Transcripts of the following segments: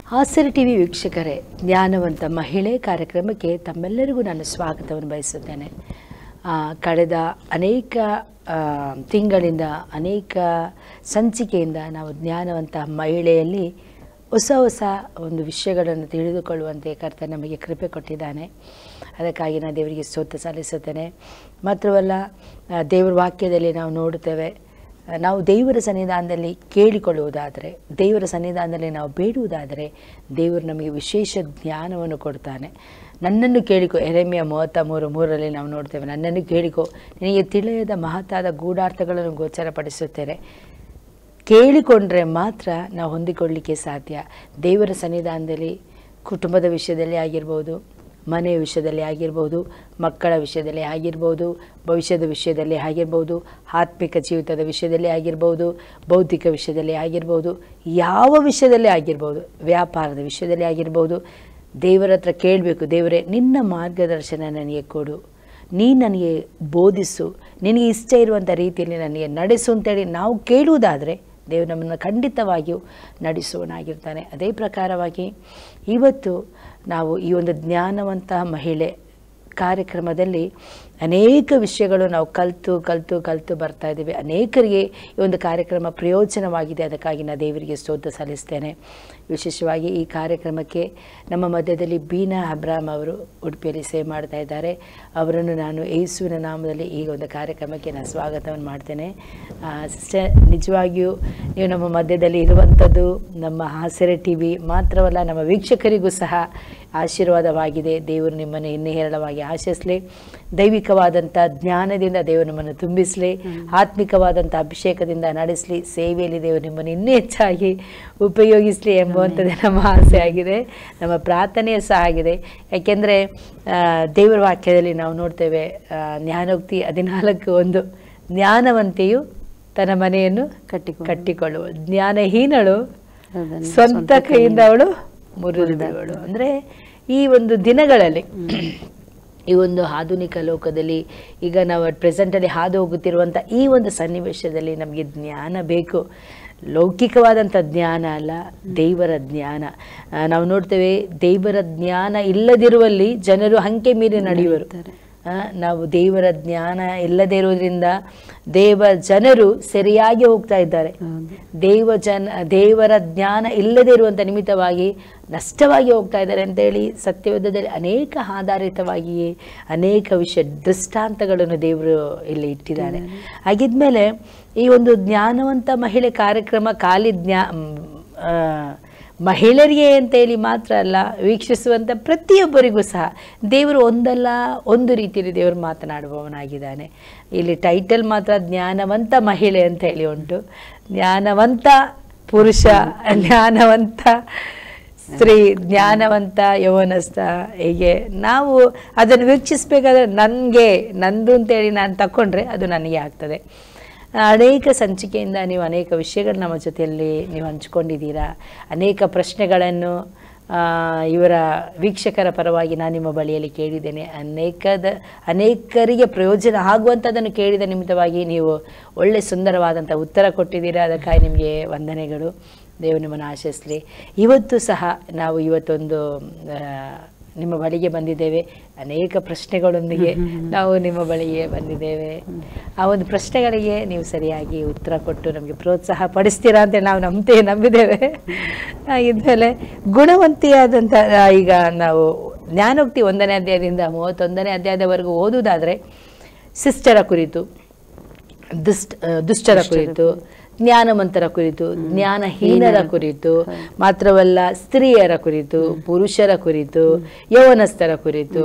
ಹಾಸರ T V ವೀಕ್ಷಕರೇ ಜ್ಞಾನವಂತ ಮಹಿಳೆ ಕಾರ್ಯಕ್ರಮಕ್ಕೆ ತಮ್ಮೆಲ್ಲರಿಗೂ ನಾನು ಸ್ವಾಗತವನ್ನು ಬಯಸುತ್ತೇನೆ ಆ, ಕಳೆದ ಅನೇಕ ಆ, ತಿಂಗಳಿಂದ ಅನೇಕ ಸಂಚಿಕೆಯಿಂದ ನಾವು ಜ್ಞಾನವಂತ ಮಹಿಳೆಯಲ್ಲಿ ಹೊಸ ಹೊಸ ಒಂದು ವಿಷಯಗಳನ್ನು ತಿಳಿದುಕೊಳ್ಳುವಂತೆ ಕರ್ತ ನಮಗೆ ಕೃಪೆ ಕೊಟ್ಟಿದ್ದಾನೆ ಅದಕ್ಕಾಗಿ ನಾನು ದೇವರಿಗೆ ಸ್ತೋತ್ರ ಸಲ್ಲಿಸುತ್ತೇನೆ ಮಾತ್ರವಲ್ಲ ಆ, ದೇವರ ವಾಕ್ಯದಲ್ಲಿ ನಾವು ನೋಡುತ್ತೇವೆ ನಾವು ದೇವರ ಸನ್ನಿಧಾನದಲ್ಲಿ ಕೇಳಿಕೊಳ್ಳುವುದಾದರೆ ದೇವರ ಸನ್ನಿಧಾನದಲ್ಲಿ ನಾವು ಬೇಡುವುದಾದರೆ ದೇವರು ನಮಗೆ ವಿಶೇಷ ಜ್ಞಾನವನ್ನು ಕೊಡ್ತಾನೆ ನನ್ನನ್ನು ಕೇಳಿಕೊ ಎರೆಮೆಯ ಮೂವತ್ತ ಮೂರು ಮೂರರಲ್ಲಿ ನಾವು ನೋಡ್ತೇವೆ ನನ್ನನ್ನು ಕೇಳಿಕೊ ನಿನಗೆ ತಿಳಿಯದ ಮಹತ್ತಾದ ಗೂಢಾರ್ಥಗಳನ್ನು ಗೋಚರಪಡಿಸುತ್ತೇನೆ ಕೇಳಿಕೊಂಡ್ರೆ ಮಾತ್ರ ನಾವು ಹೊಂದಿಕೊಳ್ಳಿಕ್ಕೆ ಸಾಧ್ಯ ದೇವರ ಸನ್ನಿಧಾನದಲ್ಲಿ ಕುಟುಂಬದ ವಿಷಯದಲ್ಲಿ ಆಗಿರ್ಬೋದು ಮನೆಯ ವಿಷಯದಲ್ಲಿ ಆಗಿರ್ಬೋದು ಮಕ್ಕಳ ವಿಷಯದಲ್ಲಿ ಆಗಿರ್ಬೋದು ಭವಿಷ್ಯದ ವಿಷಯದಲ್ಲಿ ಆಗಿರ್ಬೋದು ಆತ್ಮಿಕ ಜೀವಿತದ ವಿಷಯದಲ್ಲಿ ಆಗಿರ್ಬೋದು ಬೌದ್ಧಿಕ ವಿಷಯದಲ್ಲಿ ಆಗಿರ್ಬೋದು ಯಾವ ವಿಷಯದಲ್ಲಿ ಆಗಿರ್ಬೋದು ವ್ಯಾಪಾರದ ವಿಷಯದಲ್ಲಿ ಆಗಿರ್ಬೋದು ದೇವರ ಹತ್ರ ಕೇಳಬೇಕು ದೇವರೇ ನಿನ್ನ ಮಾರ್ಗದರ್ಶನ ನನಗೆ ಕೊಡು ನೀ ನನಗೆ ಬೋಧಿಸು ನಿನಗೆ ಇಷ್ಟ ಇರುವಂಥ ರೀತಿಯಲ್ಲಿ ನನಗೆ ನಡೆಸು ಅಂತೇಳಿ ನಾವು ಕೇಳುವುದಾದರೆ ದೇವರು ನಮ್ಮನ್ನು ಖಂಡಿತವಾಗಿಯೂ ನಡೆಸುವನಾಗಿರ್ತಾನೆ ಅದೇ ಪ್ರಕಾರವಾಗಿ ಇವತ್ತು ನಾವು ಈ ಒಂದು ಜ್ಞಾನವಂತ ಮಹಿಳೆ ಕಾರ್ಯಕ್ರಮದಲ್ಲಿ ಅನೇಕ ವಿಷಯಗಳು ನಾವು ಕಲಿತು ಕಲಿತು ಕಲಿತು ಬರ್ತಾ ಇದ್ದೀವಿ ಅನೇಕರಿಗೆ ಈ ಒಂದು ಕಾರ್ಯಕ್ರಮ ಪ್ರಯೋಜನವಾಗಿದೆ ಅದಕ್ಕಾಗಿ ನಾನು ದೇವರಿಗೆ ಸ್ತೋತ್ರ ಸಲ್ಲಿಸ್ತೇನೆ ವಿಶೇಷವಾಗಿ ಈ ಕಾರ್ಯಕ್ರಮಕ್ಕೆ ನಮ್ಮ ಮಧ್ಯದಲ್ಲಿ ಬೀನಾ ಅಬ್ರಾಮ್ ಅವರು ಉಡುಪಿಯಲ್ಲಿ ಸೇವೆ ಮಾಡ್ತಾ ಇದ್ದಾರೆ ಅವರನ್ನು ನಾನು ಯೇಸುವಿನ ನಾಮದಲ್ಲಿ ಈ ಒಂದು ಕಾರ್ಯಕ್ರಮಕ್ಕೆ ನಾನು ಸ್ವಾಗತವನ್ನು ಮಾಡ್ತೇನೆ ಸಿಸ್ಟರ್ ನಿಜವಾಗಿಯೂ ನೀವು ನಮ್ಮ ಮಧ್ಯದಲ್ಲಿ ಇರುವಂಥದ್ದು ನಮ್ಮ ಹಾಸರೆ ಟಿ ವಿ ಮಾತ್ರವಲ್ಲ ನಮ್ಮ ವೀಕ್ಷಕರಿಗೂ ಸಹ ಆಶೀರ್ವಾದವಾಗಿದೆ ದೇವರು ನಿಮ್ಮನ್ನು ಇನ್ನೂ ಹೇರಳವಾಗಿ ಆಶಿಸಲಿ ದೈವಿಕವಾದಂಥ ಜ್ಞಾನದಿಂದ ದೇವರು ನಮ್ಮನ್ನು ತುಂಬಿಸಲಿ ಆತ್ಮಿಕವಾದಂಥ ಅಭಿಷೇಕದಿಂದ ನಡೆಸಲಿ ಸೇವೆಯಲ್ಲಿ ದೇವರು ನಿಮ್ಮನ್ನು ಇನ್ನೂ ಹೆಚ್ಚಾಗಿ ಉಪಯೋಗಿಸಲಿ ಎಂಬುವಂಥದ್ದೇ ನಮ್ಮ ಆಸೆ ಆಗಿದೆ ನಮ್ಮ ಪ್ರಾರ್ಥನೆಯೂ ಸಹ ಆಗಿದೆ ಯಾಕೆಂದರೆ ದೇವರ ವಾಕ್ಯದಲ್ಲಿ ನಾವು ನೋಡ್ತೇವೆ ಆ, ಜ್ಞಾನೋಕ್ತಿ ಹದಿನಾಲ್ಕು ಒಂದು ಜ್ಞಾನವಂತೆಯು ತನ್ನ ಮನೆಯನ್ನು ಕಟ್ಟಿಕೊಂಡು ಕಟ್ಟಿಕೊಳ್ಳುವ ಜ್ಞಾನಹೀನಳು ಅದನ್ನು ಸ್ವಂತ ಕೈಯಿಂದ ಅವಳು ಮುರಿದವಳು ಅಂದರೆ ಈ ಒಂದು ದಿನಗಳಲ್ಲಿ ಈ ಒಂದು ಆಧುನಿಕ ಲೋಕದಲ್ಲಿ ಈಗ ನಾವು ಪ್ರೆಸೆಂಟಲ್ಲಿ ಹಾದು ಹೋಗುತ್ತಿರುವಂಥ ಈ ಒಂದು ಸನ್ನಿವೇಶದಲ್ಲಿ ನಮಗೆ ಜ್ಞಾನ ಬೇಕು ಲೌಕಿಕವಾದಂಥ ಜ್ಞಾನ ಅಲ್ಲ ದೇವರ ಜ್ಞಾನ ಆ, ನಾವು ನೋಡ್ತೇವೆ ದೇವರ ಜ್ಞಾನ ಇಲ್ಲದಿರುವಲ್ಲಿ ಜನರು ಹಂಕೆ ಮೀರಿ ನಡೆಯುವರು ಇದ್ದಾರೆ. ಆ, ನಾವು ದೇವರ ಜ್ಞಾನ ಇಲ್ಲದೇ ಇರೋದ್ರಿಂದ ದೇವ ಜನರು ಸರಿಯಾಗಿ ಹೋಗ್ತಾ ಇದ್ದಾರೆ ಹೌದು. ದೇವ ಜನ ದೇವರ ಜ್ಞಾನ ಇಲ್ಲದೇ ಇರುವಂಥ ನಿಮಿತ್ತವಾಗಿ ನಷ್ಟವಾಗಿ ಹೋಗ್ತಾ ಇದ್ದಾರೆ ಅಂತೇಳಿ ಸತ್ಯವೇದದಲ್ಲಿ ಅನೇಕ ಆಧಾರಿತವಾಗಿಯೇ ಅನೇಕ ವಿಷಯ ದೃಷ್ಟಾಂತಗಳನ್ನು ದೇವರು ಇಲ್ಲಿ ಇಟ್ಟಿದ್ದಾರೆ ಹಾಗಿದ್ಮೇಲೆ ಈ ಒಂದು ಜ್ಞಾನವಂತ ಮಹಿಳೆ ಕಾರ್ಯಕ್ರಮ ಖಾಲಿ ಜ್ಞಾ ಮ್, ಆ, ಮಹಿಳೆಯರಿಗೆ ಅಂತೇಳಿ ಮಾತ್ರ ಅಲ್ಲ ವೀಕ್ಷಿಸುವಂಥ ಪ್ರತಿಯೊಬ್ಬರಿಗೂ ಸಹ ದೇವರು ಒಂದಲ್ಲ ಒಂದು ರೀತಿಯಲ್ಲಿ ದೇವರು ಮಾತನಾಡುವವನಾಗಿದ್ದಾನೆ ಇಲ್ಲಿ ಟೈಟಲ್ ಮಾತ್ರ ಜ್ಞಾನವಂತ ಮಹಿಳೆ ಅಂತ ಹೇಳಿ ಉಂಟು ಜ್ಞಾನವಂತ ಪುರುಷ ಜ್ಞಾನವಂತ ಸ್ತ್ರೀ ಜ್ಞಾನವಂತ ಯೌವನಸ್ಥ ಹೀಗೆ ನಾವು ಅದನ್ನು ವೀಕ್ಷಿಸಬೇಕಾದ್ರೆ ನನಗೆ ನಂದು ಅಂತೇಳಿ ನಾನು ತಗೊಂಡ್ರೆ ಅದು ನನಗೆ ಆಗ್ತದೆ ಅನೇಕ ಸಂಚಿಕೆಯಿಂದ ನೀವು ಅನೇಕ ವಿಷಯಗಳು ನಮ್ಮ ಜೊತೆಯಲ್ಲಿ ನೀವು ಹಂಚ್ಕೊಂಡಿದ್ದೀರಾ ಅನೇಕ ಪ್ರಶ್ನೆಗಳನ್ನು ಆ, ಇವರ ವೀಕ್ಷಕರ ಪರವಾಗಿ ನಾನು ನಿಮ್ಮ ಬಳಿಯಲ್ಲಿ ಕೇಳಿದ್ದೇನೆ ಅನೇಕದ ಅನೇಕರಿಗೆ ಪ್ರಯೋಜನ ಆಗುವಂಥದ್ದನ್ನು ಕೇಳಿದ ನಿಮಿತ್ತವಾಗಿ ನೀವು ಒಳ್ಳೆ ಸುಂದರವಾದಂಥ ಉತ್ತರ ಕೊಟ್ಟಿದ್ದೀರಾ ಅದಕ್ಕಾಗಿ ನಿಮಗೆ ವಂದನೆಗಳು ದೇವರು ನಿಮ್ಮನ್ನು ಆಶಿಸಲಿ ಇವತ್ತು ಸಹ ನಾವು ಇವತ್ತೊಂದು ಆ, ನಿಮ್ಮ ಬಳಿಗೆ ಬಂದಿದ್ದೇವೆ ಅನೇಕ ಪ್ರಶ್ನೆಗಳೊಂದಿಗೆ ನಾವು ನಿಮ್ಮ ಬಳಿಗೆ ಬಂದಿದ್ದೇವೆ ಆ ಒಂದು ಪ್ರಶ್ನೆಗಳಿಗೆ ನೀವು ಸರಿಯಾಗಿ ಉತ್ತರ ಕೊಟ್ಟು ನಮಗೆ ಪ್ರೋತ್ಸಾಹ ಪಡಿಸ್ತೀರಾ ಅಂತ ನಾವು ನಂಬ್ತೇವೆ ನಂಬಿದ್ದೇವೆ ಇದ್ಮೇಲೆ ಗುಣವಂತಿಯಾದಂಥ ಆ, ಈಗ ನಾವು ಜ್ಞಾನೋಕ್ತಿ ಒಂದನೇ ಅಧ್ಯಾಯದಿಂದ ಮೂವತ್ತೊಂದನೇ ಅಧ್ಯಾಯದವರೆಗೂ ಓದುವುದಾದರೆ ಸಿಸ್ಟರ ಕುರಿತು ದುಷ್ಟ ದುಷ್ಟರ ಕುರಿತು ಜ್ಞಾನವಂತರ ಕುರಿತು ಜ್ಞಾನಹೀನರ ಕುರಿತು ಮಾತ್ರವಲ್ಲ ಸ್ತ್ರೀಯರ ಕುರಿತು ಪುರುಷರ ಕುರಿತು ಯೌವನಸ್ಥರ ಕುರಿತು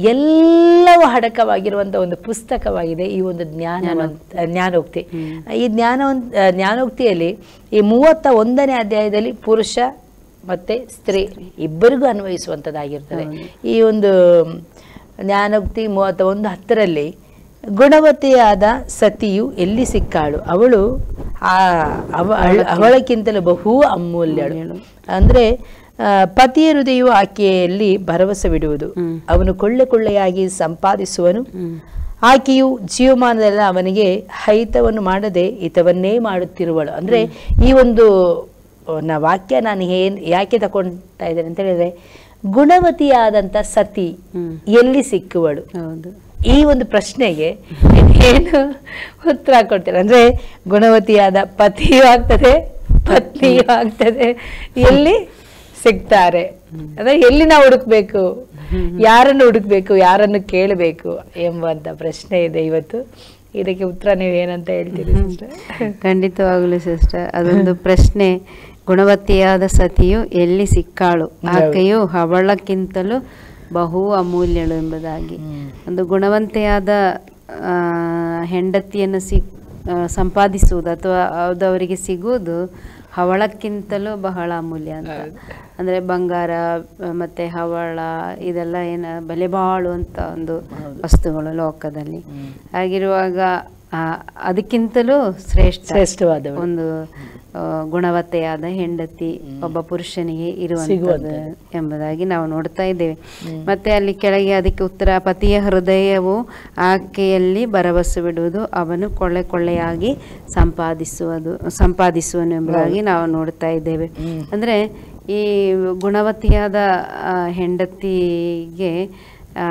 ಎಲ್ಲವೂ ಅಡಕವಾಗಿರುವಂಥ ಒಂದು ಪುಸ್ತಕವಾಗಿದೆ ಈ ಒಂದು ಜ್ಞಾನವಂತ ಜ್ಞಾನೋಕ್ತಿ ಈ ಜ್ಞಾನವಂತ ಜ್ಞಾನೋಕ್ತಿಯಲ್ಲಿ ಈ ಮೂವತ್ತ ಒಂದನೇ ಅಧ್ಯಾಯದಲ್ಲಿ ಪುರುಷ ಮತ್ತೆ ಸ್ತ್ರೀ ಇಬ್ಬರಿಗೂ ಅನ್ವಯಿಸುವಂಥದ್ದಾಗಿರ್ತದೆ ಈ ಒಂದು ಜ್ಞಾನೋಕ್ತಿ ಮೂವತ್ತ ಒಂದು ಹತ್ತರಲ್ಲಿ ಗುಣವತಿಯಾದ ಸತಿಯು ಎಲ್ಲಿ ಸಿಕ್ಕಾಳು ಅವಳು ಆ ಅವ- ಅಳ- ಅವಳಕ್ಕಿಂತಲೂ ಬಹು ಅಮೂಲ್ಯಳು ಅಂದ್ರೆ ಆ, ಪತಿಯ ಹೃದಯವು ಆಕೆಯಲ್ಲಿ ಭರವಸವಿಡುವುದು ಅವನು ಕೊಳ್ಳೆ ಕೊಳ್ಳೆಯಾಗಿ ಸಂಪಾದಿಸುವನು ಆಕೆಯು ಜೀವಮಾನದಲ್ಲಿ ಅವನಿಗೆ ಹೈತವನ್ನು ಮಾಡದೆ ಹಿತವನ್ನೇ ಮಾಡುತ್ತಿರುವಳು ಅಂದ್ರೆ ಈ ಒಂದು ನ ವಾಕ್ಯ ನಾನು ಏನ್ ಯಾಕೆ ತಗೊಳ್ತಾ ಇದ್ದೇನೆ ಅಂತ ಹೇಳಿದ್ರೆ ಗುಣವತಿಯಾದಂಥ ಸತಿ ಹ್ಮ್. ಎಲ್ಲಿ ಸಿಕ್ಕುವಳು ಹೌದು ಈ ಒಂದು ಪ್ರಶ್ನೆಗೆ ಏನು ಉತ್ತರ ಕೊಡ್ತೀರ ಅಂದ್ರೆ ಗುಣವತಿಯಾದ ಪತಿಯೂ ಆಗ್ತದೆ ಪತ್ನಿಯೂ ಆಗ್ತದೆ ಎಲ್ಲಿ ಸಿಗ್ತಾರೆ ಅಂದ್ರೆ ಎಲ್ಲಿ ನಾವು ಹುಡುಕ್ಬೇಕು ಯಾರನ್ನು ಹುಡುಕ್ಬೇಕು ಯಾರನ್ನು ಕೇಳಬೇಕು ಎಂಬಂತ ಪ್ರಶ್ನೆ ಇದೆ ಇವತ್ತು ಇದಕ್ಕೆ ಉತ್ತರ ನೀವು ಏನಂತ ಹೇಳ್ತೀರಿ ಸಿಸ್ಟರ್ ಖಂಡಿತವಾಗಲೂ ಸಿಸ್ಟರ್ ಅದೊಂದು ಪ್ರಶ್ನೆ ಗುಣವತಿಯಾದ ಸತಿಯು ಎಲ್ಲಿ ಸಿಕ್ಕಾಳು ಆಕೆಯು ಅವಳಕ್ಕಿಂತಲೂ ಬಹು ಅಮೂಲ್ಯಳು ಎಂಬುದಾಗಿ ಒಂದು ಗುಣವಂತೆಯಾದ ಆ, ಹೆಂಡತಿಯನ್ನು ಸಿ ಆ, ಸಂಪಾದಿಸುವುದು ಅಥವಾ ಅದು ಅವರಿಗೆ ಸಿಗುವುದು ಹವಳಕ್ಕಿಂತಲೂ ಬಹಳ ಅಮೂಲ್ಯ ಅಂತ ಅಂದರೆ ಬಂಗಾರ ಆ, ಮತ್ತೆ ಹವಳ ಇದೆಲ್ಲ ಏನ ಬೆಲೆ ಬಾಳುವಂಥ ಒಂದು ವಸ್ತುಗಳು ಲೋಕದಲ್ಲಿ ಹಾಗಿರುವಾಗ ಆ, ಅದಕ್ಕಿಂತಲೂ ಶ್ರೇಷ್ಠ ಶ್ರೇಷ್ಠವಾದವಳು. ಒಂದು ಆ, ಗುಣವತ್ತೆಯಾದ ಹೆಂಡತಿ ಒಬ್ಬ ಪುರುಷನಿಗೆ ಇರುವಂಥದ್ದು ಸಿಗುವಂಥದ್ದು. ಎಂಬುದಾಗಿ ನಾವು ನೋಡ್ತಾ ಇದ್ದೇವೆ ಮತ್ತೆ ಅಲ್ಲಿ ಕೆಳಗೆ ಅದಕ್ಕೆ ಉತ್ತರ ಪತಿಯ ಹೃದಯವು ಆಕೆಯಲ್ಲಿ ಭರವಸೆ ಬಿಡುವುದು ಅವನು ಕೊಳ್ಳೆ ಕೊಳ್ಳೆಯಾಗಿ ಸಂಪಾದಿಸುವುದು ಸಂಪಾದಿಸುವನು ಎಂಬುದಾಗಿ ನಾವು ನೋಡ್ತಾ ಇದ್ದೇವೆ ಅಂದ್ರೆ ಈ ಗುಣವತಿಯಾದ ಆ, ಹೆಂಡತಿಗೆ ಆ,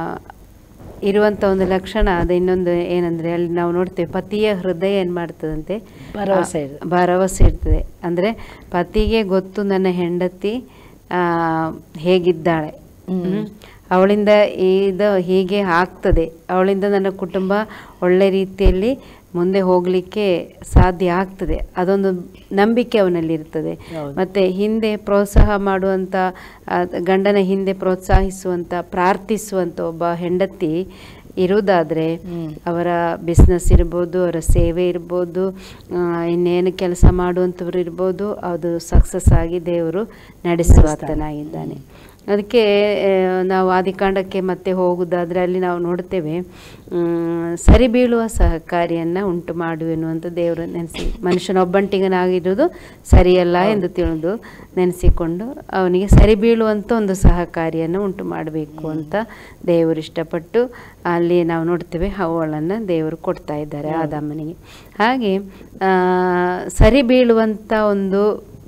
ಇರುವಂತ ಒಂದು ಲಕ್ಷಣ ಅದು ಇನ್ನೊಂದು ಏನಂದ್ರೆ ಅಲ್ಲಿ ನಾವು ನೋಡ್ತೇವೆ ಪತಿಯ ಹೃದಯ ಏನ್ ಮಾಡ್ತದಂತೆ ಭರವಸೆ ಆ, ಇರ್ತದೆ. ಭರವಸೆ ಇರ್ತದೆ ಅಂದ್ರೆ ಪತಿಗೆ ಗೊತ್ತು ನನ್ನ ಹೆಂಡತಿ ಆ ಹೇಗಿದ್ದಾಳೆ ಹ್ಮ್. ಅವಳಿಂದ ಇದು ಹೀಗೆ ಆಗ್ತದೆ ಅವಳಿಂದ ನನ್ನ ಕುಟುಂಬ ಒಳ್ಳೆ ರೀತಿಯಲ್ಲಿ ಮುಂದೆ ಹೋಗ್ಲಿಕ್ಕೆ ಸಾಧ್ಯ ಆಗ್ತದೆ ಅದೊಂದು ನಂಬಿಕೆ ಅವನಲ್ಲಿ ಇರ್ತದೆ ಹೌದು. ಮತ್ತೆ ಹಿಂದೆ ಪ್ರೋತ್ಸಾಹ ಮಾಡುವಂತ ಆ, ಗಂಡನ ಹಿಂದೆ ಪ್ರೋತ್ಸಾಹಿಸುವಂತ ಪ್ರಾರ್ಥಿಸುವಂತ ಒಬ್ಬ ಹೆಂಡತಿ ಇರುವುದಾದ್ರೆ ಹ್ಮ್. ಅವರ ಬಿಸ್ನೆಸ್ ಇರ್ಬೋದು ಅವರ ಸೇವೆ ಇರ್ಬೋದು ಆ, ಇನ್ನೇನು ಕೆಲಸ ಮಾಡುವಂಥವ್ರು ಇರ್ಬೋದು ಅದು ಸಕ್ಸಸ್ ಆಗಿ ದೇವರು ನಡೆಸುವಾತನಾಗಿದ್ದಾನೆ ಅದಕ್ಕೆ ಆ, ನಾವು ಆದಿಕಾಂಡಕ್ಕೆ ಮತ್ತೆ ಹೋಗುವುದಾದ್ರೆ ಅಲ್ಲಿ ನಾವು ನೋಡ್ತೇವೆ ಮ್, ಸರಿ ಬೀಳುವ ಸಹಕಾರಿಯನ್ನ ಉಂಟು ಮಾಡುವೆನು ಅಂತ ದೇವರು ನೆನೆಸಿ ಮನುಷ್ಯನೊಬ್ಬಂಟಿಗನಾಗಿರುವುದು ಸರಿಯಲ್ಲ ಎಂದು ತಿಳಿದು ನೆನೆಸಿಕೊಂಡು ಅವನಿಗೆ ಸರಿ ಬೀಳುವಂಥ ಒಂದು ಸಹಕಾರಿಯನ್ನು ಉಂಟು ಮಾಡಬೇಕು ಅಂತ ದೇವರು ಇಷ್ಟಪಟ್ಟು ಅಲ್ಲಿ ನಾವು ನೋಡ್ತೇವೆ ಹವಳನ್ನು ದೇವರು ಕೊಡ್ತಾ ಇದ್ದಾರೆ ಆದಾಮನಿಗೆ ಹಾಗೆ ಆ, ಸರಿ ಬೀಳುವಂಥ ಒಂದು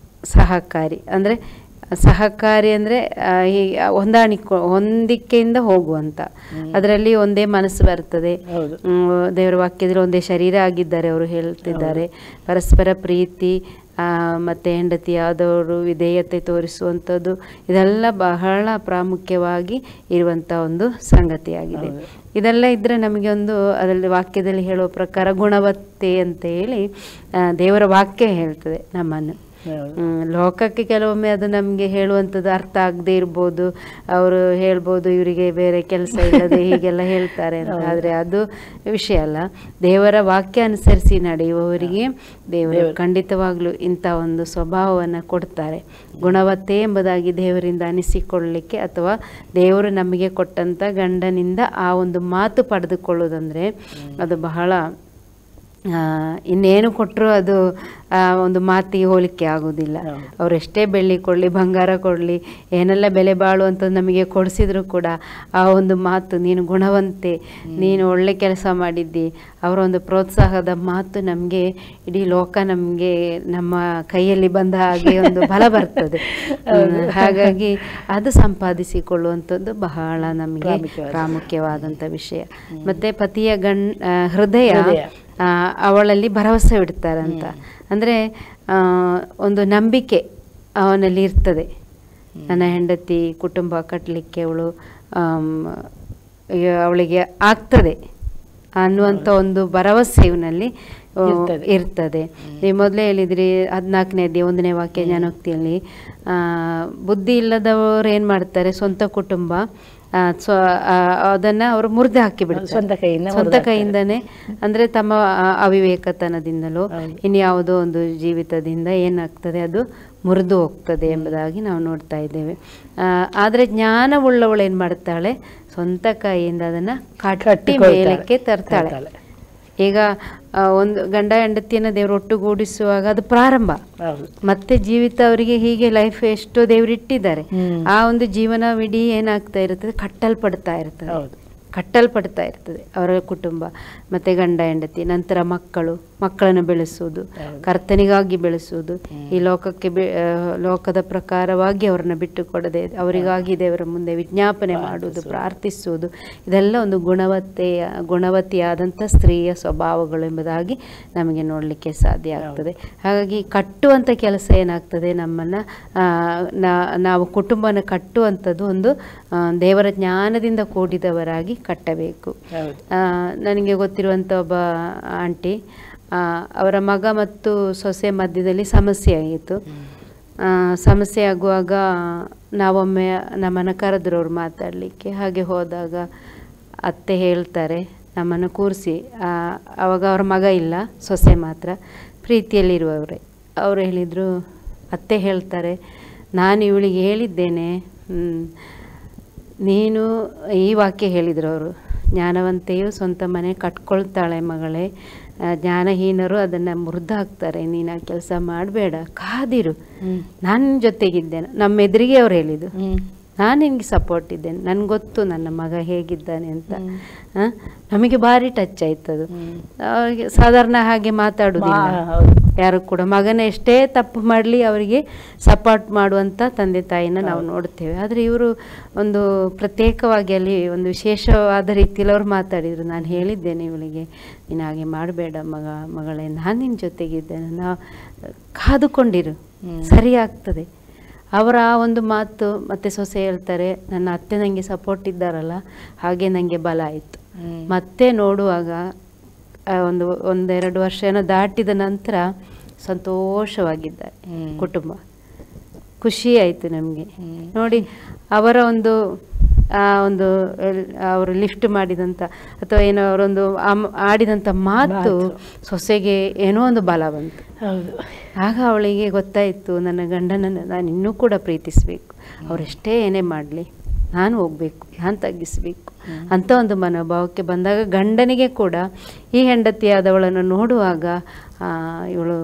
ಸಹಕಾರಿ ಅಂದರೆ ಸಹಕಾರಿ ಅಂದರೆ ಹೊಂದಾಣಿಕೊ ಹೊಂದಿಕೆಯಿಂದ ಹೋಗುವಂತ ಅದರಲ್ಲಿ ಒಂದೇ ಮನಸ್ಸು ಬರ್ತದೆ ಹೌದು. ಹ್ಮ್, ದೇವರ ವಾಕ್ಯದಲ್ಲಿ ಒಂದೇ ಶರೀರ ಆಗಿದ್ದಾರೆ ಅವರು ಹೇಳ್ತಿದ್ದಾರೆ ಪರಸ್ಪರ ಪ್ರೀತಿ ಆ, ಮತ್ತೆ ಹೆಂಡತಿಯಾದವರು ವಿಧೇಯತೆ ತೋರಿಸುವಂಥದ್ದು ಇದೆಲ್ಲ ಬಹಳ ಪ್ರಾಮುಖ್ಯವಾಗಿ ಇರುವಂಥ ಒಂದು ಸಂಗತಿಯಾಗಿದೆ ಇದೆಲ್ಲ ಇದ್ರೆ ನಮಗೆ ಒಂದು ಅದರಲ್ಲಿ ವಾಕ್ಯದಲ್ಲಿ ಹೇಳುವ ಪ್ರಕಾರ ಗುಣವತ್ತೆ ಅಂತ ಹೇಳಿ ಆ, ದೇವರ ವಾಕ್ಯ ಹೇಳ್ತದೆ ನಮ್ಮನ್ನು ಹೌದು. ಹ್ಮ್, ಲೋಕಕ್ಕೆ ಕೆಲವೊಮ್ಮೆ ಅದು ನಮಗೆ ಹೇಳುವಂಥದ್ದು ಅರ್ಥ ಆಗದೆ ಇರ್ಬೋದು ಅವರು ಹೇಳ್ಬೋದು ಇವರಿಗೆ ಬೇರೆ ಕೆಲಸ ಇಲ್ಲದೆ ಹೀಗೆಲ್ಲ ಹೇಳ್ತಾರೆ ಅಂತ ಆದರೆ ಅದು ವಿಷಯ ಅಲ್ಲ ದೇವರ ವಾಕ್ಯ ಅನುಸರಿಸಿ ನಡೆಯುವವರಿಗೆ ದೇವರು ಖಂಡಿತವಾಗ್ಲೂ ಇಂಥ ಒಂದು ಸ್ವಭಾವವನ್ನು ಕೊಡ್ತಾರೆ ಗುಣವತ್ತೆ ಎಂಬುದಾಗಿ ದೇವರಿಂದ ಅನಿಸಿಕೊಳ್ಳಲಿಕ್ಕೆ ಅಥವಾ ದೇವರು ನಮಗೆ ಕೊಟ್ಟಂಥ ಗಂಡನಿಂದ ಆ ಒಂದು ಮಾತು ಪಡೆದುಕೊಳ್ಳೋದಂದ್ರೆ ಅದು ಬಹಳ ಆ, ಇನ್ನೇನು ಕೊಟ್ಟರು ಅದು ಆ, ಒಂದು ಮಾತಿಗೆ ಹೋಲಿಕೆ ಆಗೋದಿಲ್ಲ ಹೌದು. ಅವ್ರು ಎಷ್ಟೇ ಬೆಳ್ಳಿ ಕೊಡಲಿ ಬಂಗಾರ ಕೊಡಲಿ ಏನೆಲ್ಲ ಬೆಲೆ ಬಾಳುವಂಥದ್ದು ನಮಗೆ ಕೊಡಿಸಿದ್ರು ಕೂಡ ಆ ಒಂದು ಮಾತು ನೀನು ಗುಣವಂತೆ ನೀನು ಒಳ್ಳೆ ಕೆಲಸ ಮಾಡಿದ್ದಿ ಅವರ ಒಂದು ಪ್ರೋತ್ಸಾಹದ ಮಾತು ನಮಗೆ ಇಡೀ ಲೋಕ ನಮಗೆ ನಮ್ಮ ಕೈಯಲ್ಲಿ ಬಂದ ಹಾಗೆ ಒಂದು ಬಲ ಬರ್ತದೆ ಹ್ಮ್, ಹಾಗಾಗಿ ಅದು ಸಂಪಾದಿಸಿಕೊಳ್ಳುವಂಥದ್ದು ಬಹಳ ನಮಗೆ ಪ್ರಾಮುಖ್ಯವಾದ. ಪ್ರಾಮುಖ್ಯವಾದಂಥ ವಿಷಯ ಮತ್ತೆ ಪತಿಯ ಗಣ್ ಆ, ಹೃದಯ ಹೃದಯ. ಆ, ಅವಳಲ್ಲಿ ಭರವಸೆ ಇಡ್ತಾರಂತ ಅಂದರೆ ಒಂದು ನಂಬಿಕೆ ಅವನಲ್ಲಿ ಇರ್ತದೆ ನನ್ನ ಹೆಂಡತಿ ಕುಟುಂಬ ಕಟ್ಟಲಿಕ್ಕೆ ಅವಳು ಆಮ್, ಈಗ ಅವಳಿಗೆ ಆಗ್ತದೆ ಅನ್ನುವಂಥ ಒಂದು ಭರವಸೆ ಇವನಲ್ಲಿ ಆ, ಇರ್ತದೆ. ಇರ್ತದೆ ನೀವು ಮೊದಲೇ ಹೇಳಿದ್ರಿ ಹದಿನಾಲ್ಕನೇ ಅಧ್ಯಾಯ ಒಂದನೇ ವಾಕ್ಯ ಜ್ಞಾನೋಕ್ತಿಯಲ್ಲಿ ಆ, ಬುದ್ಧಿ ಇಲ್ಲದವರು ಏನು ಮಾಡ್ತಾರೆ ಸ್ವಂತ ಕುಟುಂಬ ಆ, ಸ್ವ ಆ, ಅದನ್ನ ಅವರು ಮುರಿದು ಹಾಕಿ ಬಿಡ್ತಾರೆ ಸ್ವಂತ ಕೈಯಿಂದ ಸ್ವಂತ ಮುರಿದು ಹಾಕ್ತಾರೆ. ಕೈಯಿಂದನೇ ಅಂದ್ರೆ ತಮ್ಮ ಆ, ಅವಿವೇಕತನದಿಂದಲೋ ಹೌದು. ಇನ್ಯಾವುದೋ ಒಂದು ಜೀವಿತದಿಂದ ಏನಾಗ್ತದೆ ಅದು ಮುರಿದು ಹೋಗ್ತದೆ ಎಂಬುದಾಗಿ ನಾವು ನೋಡ್ತಾ ಇದ್ದೇವೆ ಆ, ಆದ್ರೆ ಜ್ಞಾನವುಳ್ಳವಳು ಏನ್ ಮಾಡ್ತಾಳೆ ಸ್ವಂತ ಕೈಯಿಂದ ಅದನ್ನ ಕಟ್ಟಿ ಕಟ್ಟಿಕೊಳ್ತಾಳೆ. ಮೇಲಕ್ಕೆ ತರ್ತಾಳೆ ತರ್ತಾಳೆ. ಈಗ ಆ, ಒಂದು ಗಂಡ ಹೆಂಡತಿಯನ್ನ ದೇವರು ಒಟ್ಟುಗೂಡಿಸುವಾಗ ಅದು ಪ್ರಾರಂಭ ಹೌದು ಮತ್ತೆ ಜೀವಿತ ಅವರಿಗೆ ಹೀಗೆ ಲೈಫ್ ಎಷ್ಟೋ ದೇವರು ಇಟ್ಟಿದ್ದಾರೆ ಹ್ಮ್. ಆ ಒಂದು ಜೀವನವಿಡೀ ಏನಾಗ್ತಾ ಇರ್ತದೆ ಕಟ್ಟಲ್ಪಡ್ತಾ ಇರ್ತದೆ ಹೌದು ಕಟ್ಟಲ್ಪಡ್ತಾ ಇರ್ತದೆ ಅವರ ಕುಟುಂಬ ಮತ್ತು ಗಂಡ ಹೆಂಡತಿ ನಂತರ ಮಕ್ಕಳು ಮಕ್ಕಳನ್ನು ಬೆಳೆಸುವುದು ಹೌದು. ಕರ್ತನಿಗಾಗಿ ಬೆಳೆಸುವುದು ಈ ಲೋಕಕ್ಕೆ ಬಿ- ಆ, ಲೋಕದ ಪ್ರಕಾರವಾಗಿ ಅವರನ್ನು ಬಿಟ್ಟು ಕೊಡದೆ ಅವರಿಗಾಗಿ ದೇವರ ಮುಂದೆ ವಿಜ್ಞಾಪನೆ ಮಾಡುವುದು ಪ್ರಾರ್ಥಿಸುವುದು ಇದೆಲ್ಲ ಒಂದು ಗುಣವತ್ತೆಯ ಗುಣವತಿಯಾದಂಥ ಸ್ತ್ರೀಯ ಸ್ವಭಾವಗಳು ಎಂಬುದಾಗಿ ನಮಗೆ ನೋಡಲಿಕ್ಕೆ ಸಾಧ್ಯ ಆಗ್ತದೆ ಹಾಗಾಗಿ ಕಟ್ಟುವಂಥ ಕೆಲಸ ಏನಾಗ್ತದೆ ನಮ್ಮನ್ನು ನಾವು ಕುಟುಂಬನ ಕಟ್ಟುವಂಥದ್ದು ಒಂದು ಆ, ದೇವರ ಜ್ಞಾನದಿಂದ ಕೂಡಿದವರಾಗಿ ಕಟ್ಟಬೇಕು ಹೌದು ಆ, ನನಗೆ ಗೊತ್ತಿರುವಂಥ ಒಬ್ಬ ಆಂಟಿ ಆ, ಅವರ ಮಗ ಮತ್ತು ಸೊಸೆ ಮಧ್ಯದಲ್ಲಿ ಸಮಸ್ಯೆ ಆಗಿತ್ತು ಆ, ಸಮಸ್ಯೆ ಆಗುವಾಗ ನಾವೊಮ್ಮೆ ನಮ್ಮನ್ನು ಕರೆದ್ರು ಅವ್ರು ಮಾತಾಡಲಿಕ್ಕೆ ಹಾಗೆ ಹೋದಾಗ ಅತ್ತೆ ಹೇಳ್ತಾರೆ ನಮ್ಮನ್ನು ಕೂರಿಸಿ ಆವಾಗ ಅವ್ರ ಮಗ ಇಲ್ಲ ಸೊಸೆ ಮಾತ್ರ ಪ್ರೀತಿಯಲ್ಲಿರುವವರೇ ಅವರು ಹೇಳಿದರು ಅತ್ತೆ ಹೇಳ್ತಾರೆ ನಾನು ಇವಳಿಗೆ ಹೇಳಿದ್ದೇನೆ ಹ್ಮ್, ನೀನು ಈ ವಾಕ್ಯ ಹೇಳಿದರು ಅವರು ಜ್ಞಾನವಂತೆಯು ಸ್ವಂತ ಮನೆ ಕಟ್ಕೊಳ್ತಾಳೆ ಮಗಳೇ ಆ, ಜ್ಞಾನಹೀನರು ಅದನ್ನು ಮುರಿದು ಹಾಕ್ತಾರೆ ನೀನು ಆ ಕೆಲಸ ಮಾಡಬೇಡ ಕಾದಿರು ಹ್ಮ್. ನಾನು ನಿನ್ ಜೊತೆಗಿದ್ದೇನೆ ನಮ್ಮ ಎದುರಿಗೆ ಅವ್ರು ಹೇಳಿದ್ದು ಹ್ಮ್. ನಾನು ನಿನಗೆ ಸಪೋರ್ಟ್ ಇದ್ದೇನೆ ನನಗೆ ಗೊತ್ತು ನನ್ನ ಮಗ ಹೇಗಿದ್ದಾನೆ ಅಂತ ಆ, ನಮಗೆ ಭಾರಿ ಟಚ್ ಆಯ್ತದು ಹ್ಮ್. ಅವ್ರಿಗೆ ಸಾಧಾರಣ ಹಾಗೆ ಮಾತಾಡುದಿಲ್ಲ ಮಾ- ಹೌದು. ಯಾರು ಕೂಡ ಮಗನ ಎಷ್ಟೇ ತಪ್ಪು ಮಾಡಲಿ ಅವರಿಗೆ ಸಪೋರ್ಟ್ ಮಾಡುವಂಥ ತಂದೆ ತಾಯಿನ ನಾವು ನೋಡ್ತೇವೆ ಆದರೆ ಇವರು ಒಂದು ಪ್ರತ್ಯೇಕವಾಗಿ ಅಲ್ಲಿ ಒಂದು ವಿಶೇಷವಾದ ರೀತಿಯಲ್ಲಿ ಅವ್ರು ಮಾತಾಡಿದರು ನಾನು ಹೇಳಿದ್ದೇನೆ ಇವಳಿಗೆ ನೀನು ಹಾಗೆ ಮಾಡಬೇಡ ಮಗ ಮಗಳೇ ನಾನು ನಿನ್ನ ಜೊತೆಗಿದ್ದೇನೆ ನಾವು ಕಾದುಕೊಂಡಿರು ಹ್ಮ್. ಸರಿ ಆಗ್ತದೆ ಅವರ ಆ ಒಂದು ಮಾತು ಮತ್ತೆ ಸೊಸೆ ಹೇಳ್ತಾರೆ ನನ್ನ ಅತ್ತೆ ನನಗೆ ಸಪೋರ್ಟ್ ಇದ್ದಾರಲ್ಲ ಹಾಗೆ ನನಗೆ ಬಲ ಆಯಿತು ಹ್ಮ್. ಮತ್ತೆ ನೋಡುವಾಗ ಆ, ಒಂದು ಒಂದೆರಡು ವರ್ಷ ಏನೋ ದಾಟಿದ ನಂತರ ಸಂತೋಷವಾಗಿದ್ದಾರೆ ಹ್ಮ್. ಕುಟುಂಬ ಖುಷಿ ಆಯಿತು ನಮಗೆ ಹ್ಮ್. ನೋಡಿ ಅವರ ಒಂದು ಆ ಒಂದು ಎಲ್- ಅವರು ಲಿಫ್ಟ್ ಮಾಡಿದಂಥ ಅಥವಾ ಏನೋ ಅವರೊಂದು ಆಮ್- ಆಡಿದಂಥ ಮಾತು ಮಾತು. ಸೊಸೆಗೆ ಏನೋ ಒಂದು ಬಲ ಬಂತು ಹೌದು ಆಗ ಅವಳಿಗೆ ಗೊತ್ತಾಯಿತು ನನ್ನ ಗಂಡನನ್ನು ನಾನು ಇನ್ನೂ ಕೂಡ ಪ್ರೀತಿಸಬೇಕು ಅವರೆಷ್ಟೇ ಏನೇ ಮಾಡಲಿ ನಾನು ಹೋಗಬೇಕು ನಾನು ತಗ್ಗಿಸಬೇಕು ಅಂತ ಒಂದು ಮನೋಭಾವಕ್ಕೆ ಬಂದಾಗ ಗಂಡನಿಗೆ ಕೂಡ ಈ ಹೆಂಡತಿಯಾದವಳನ್ನು ನೋಡುವಾಗ ಇವಳು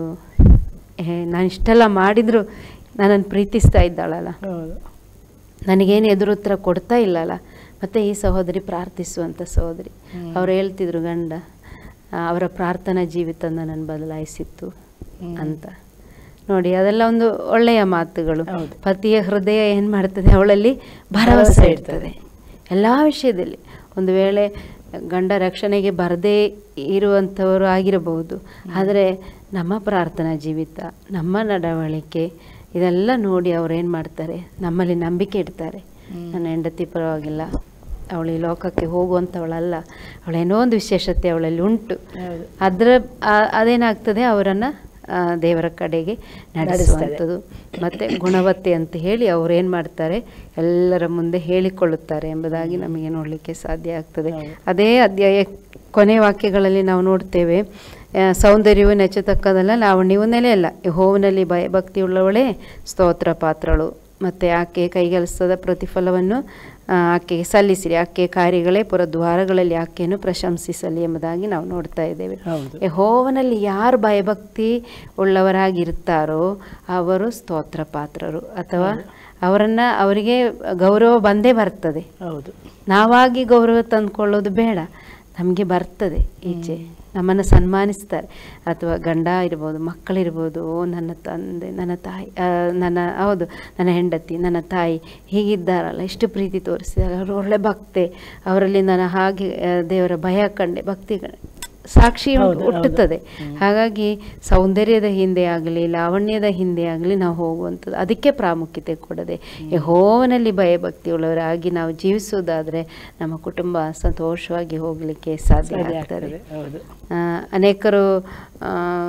ನಾನು ಇಷ್ಟೆಲ್ಲ ಮಾಡಿದರೂ ನನ್ನನ್ನು ಪ್ರೀತಿಸ್ತಾ ಇದ್ದಾಳಲ್ಲ ಹೌದು ನನಗೇನು ಎದುರುತ್ತರ ಕೊಡ್ತಾ ಇಲ್ಲಲ್ಲ ಮತ್ತು ಈ ಸಹೋದರಿ ಪ್ರಾರ್ಥಿಸುವಂಥ ಸಹೋದರಿ ಹ್ಮ್. ಅವ್ರು ಹೇಳ್ತಿದ್ರು ಗಂಡ ಆ, ಅವರ ಪ್ರಾರ್ಥನಾ ಜೀವಿತ ನನ್ನ ಬದಲಾಯಿಸಿತ್ತು ಹ್ಮ್. ಅಂತ ನೋಡಿ ಅದೆಲ್ಲ ಒಂದು ಒಳ್ಳೆಯ ಮಾತುಗಳು ಹೌದು. ಪತಿಯ ಹೃದಯ ಏನು ಮಾಡ್ತದೆ ಅವಳಲ್ಲಿ ಭರವಸೆ ಭರವಸೆ ಇರ್ತದೆ ಎಲ್ಲ ವಿಷಯದಲ್ಲಿ ಒಂದು ವೇಳೆ ಗಂಡ ರಕ್ಷಣೆಗೆ ಬರದೇ ಇರುವಂಥವರು ಆಗಿರಬಹುದು ಆದರೆ ನಮ್ಮ ಪ್ರಾರ್ಥನಾ ಜೀವಿತ ನಮ್ಮ ನಡವಳಿಕೆ ಇದೆಲ್ಲ ನೋಡಿ ಅವ್ರು ಏನು ಮಾಡ್ತಾರೆ ನಮ್ಮಲ್ಲಿ ನಂಬಿಕೆ ಇಡ್ತಾರೆ ಹ್ಮ್. ನನ್ನ ಹೆಂಡತಿ ಪರವಾಗಿಲ್ಲ ಅವಳು ಈ ಲೋಕಕ್ಕೆ ಹೋಗುವಂಥವಳಲ್ಲ ಅವಳೇನೋ ಒಂದು ವಿಶೇಷತೆ ಅವಳಲ್ಲಿ ಉಂಟು ಹೌದು ಅದರ ಆ- ಅದೇನಾಗ್ತದೆ ಅವರನ್ನು ದೇವರ ಕಡೆಗೆ ನಡೆಸುವಂಥದ್ದು ಮತ್ತು ಗುಣವತ್ತೆ ಅಂತ ಹೇಳಿ ಅವ್ರು ಏನು ಮಾಡ್ತಾರೆ ಎಲ್ಲರ ಮುಂದೆ ಹೇಳಿಕೊಳ್ಳುತ್ತಾರೆ ಎಂಬುದಾಗಿ ನಮಗೆ ನೋಡಲಿಕ್ಕೆ ಸಾಧ್ಯ ಆಗ್ತದೆ ಹೌದು. ಅದೇ ಅಧ್ಯಾಯ ಕೊನೆ ವಾಕ್ಯಗಳಲ್ಲಿ ನಾವು ನೋಡ್ತೇವೆ ಆ, ಸೌಂದರ್ಯವು ನೆಚ್ಚತಕ್ಕದಲ್ಲ ಲಾವಣ್ಯವು ನೆಲೆಯಲ್ಲ ಯೆಹೋವನಲ್ಲಿ ಭಯಭಕ್ತಿ ಉಳ್ಳವಳೇ ಸ್ತೋತ್ರ ಪಾತ್ರಳು ಮತ್ತು ಆಕೆ ಕೈಗೆಲಸದ ಪ್ರತಿಫಲವನ್ನು ಆ, ಆಕೆಗೆ ಸಲ್ಲಿಸಿರಿ ಆಕೆಯ ಕಾರ್ಯಗಳೇ ಪುರದ್ವಾರಗಳಲ್ಲಿ ಆಕೆಯನ್ನು ಪ್ರಶಂಸಿಸಲಿ ಎಂಬುದಾಗಿ ನಾವು ನೋಡ್ತಾ ಇದ್ದೇವೆ ಹೌದು ಯೆಹೋವನಲ್ಲಿ ಯಾರು ಭಯಭಕ್ತಿ ಉಳ್ಳವರಾಗಿರ್ತಾರೋ ಅವರು ಸ್ತೋತ್ರ ಪಾತ್ರರು ಅಥವಾ ಅವರನ್ನು ಅವರಿಗೆ ಗೌರವ ಬಂದೇ ಬರ್ತದೆ ಹೌದು ನಾವಾಗಿ ಗೌರವ ತಂದ್ಕೊಳ್ಳೋದು ಬೇಡ ನಮಗೆ ಬರ್ತದೆ ಈಚೆ ನಮ್ಮನ್ನು ಸನ್ಮಾನಿಸ್ತಾರೆ ಅಥವಾ ಗಂಡ ಇರ್ಬೋದು ಮಕ್ಕಳಿರ್ಬೋದು ಓ ನನ್ನ ತಂದೆ ನನ್ನ ತಾಯಿ ಆ, ನನ್ನ ಹೌದು ನನ್ನ ಹೆಂಡತಿ ನನ್ನ ತಾಯಿ ಹೀಗಿದ್ದಾರಲ್ಲ ಎಷ್ಟು ಪ್ರೀತಿ ತೋರಿಸಿದ್ದಾರೆ ಅವರು ಒಳ್ಳೆ ಭಕ್ತೆ ಅವರಲ್ಲಿ ನಾನು ಹಾಗೆ ಆ, ದೇವರ ಭಯ ಕಂಡೆ ಭಕ್ತಿ ಕಂಡೆ ಸಾಕ್ಷಿ ಉಂಟು- ಹೌದು, ಹೌದು. ಹುಟ್ಟುತ್ತದೆ ಹಾಗಾಗಿ ಸೌಂದರ್ಯದ ಹಿಂದೆ ಆಗಲಿ ಲಾವಣ್ಯದ ಹಿಂದೆ ಆಗಲಿ ನಾವು ಹೋಗುವಂಥದ್ದು ಅದಕ್ಕೆ ಪ್ರಾಮುಖ್ಯತೆ ಕೊಡದೆ ಯೆಹೋವನಲ್ಲಿ ಭಯಭಕ್ತಿ ಉಳ್ಳವರಾಗಿ ನಾವು ಜೀವಿಸುವುದಾದರೆ ನಮ್ಮ ಕುಟುಂಬ ಸಂತೋಷವಾಗಿ ಹೋಗಲಿಕ್ಕೆ ಸಾಧ್ಯ ಸಾಧ್ಯ ಆಗ್ತದೆ ಆಗ್ತದೆ ಹೌದು ಆ, ಅನೇಕರು ಆ,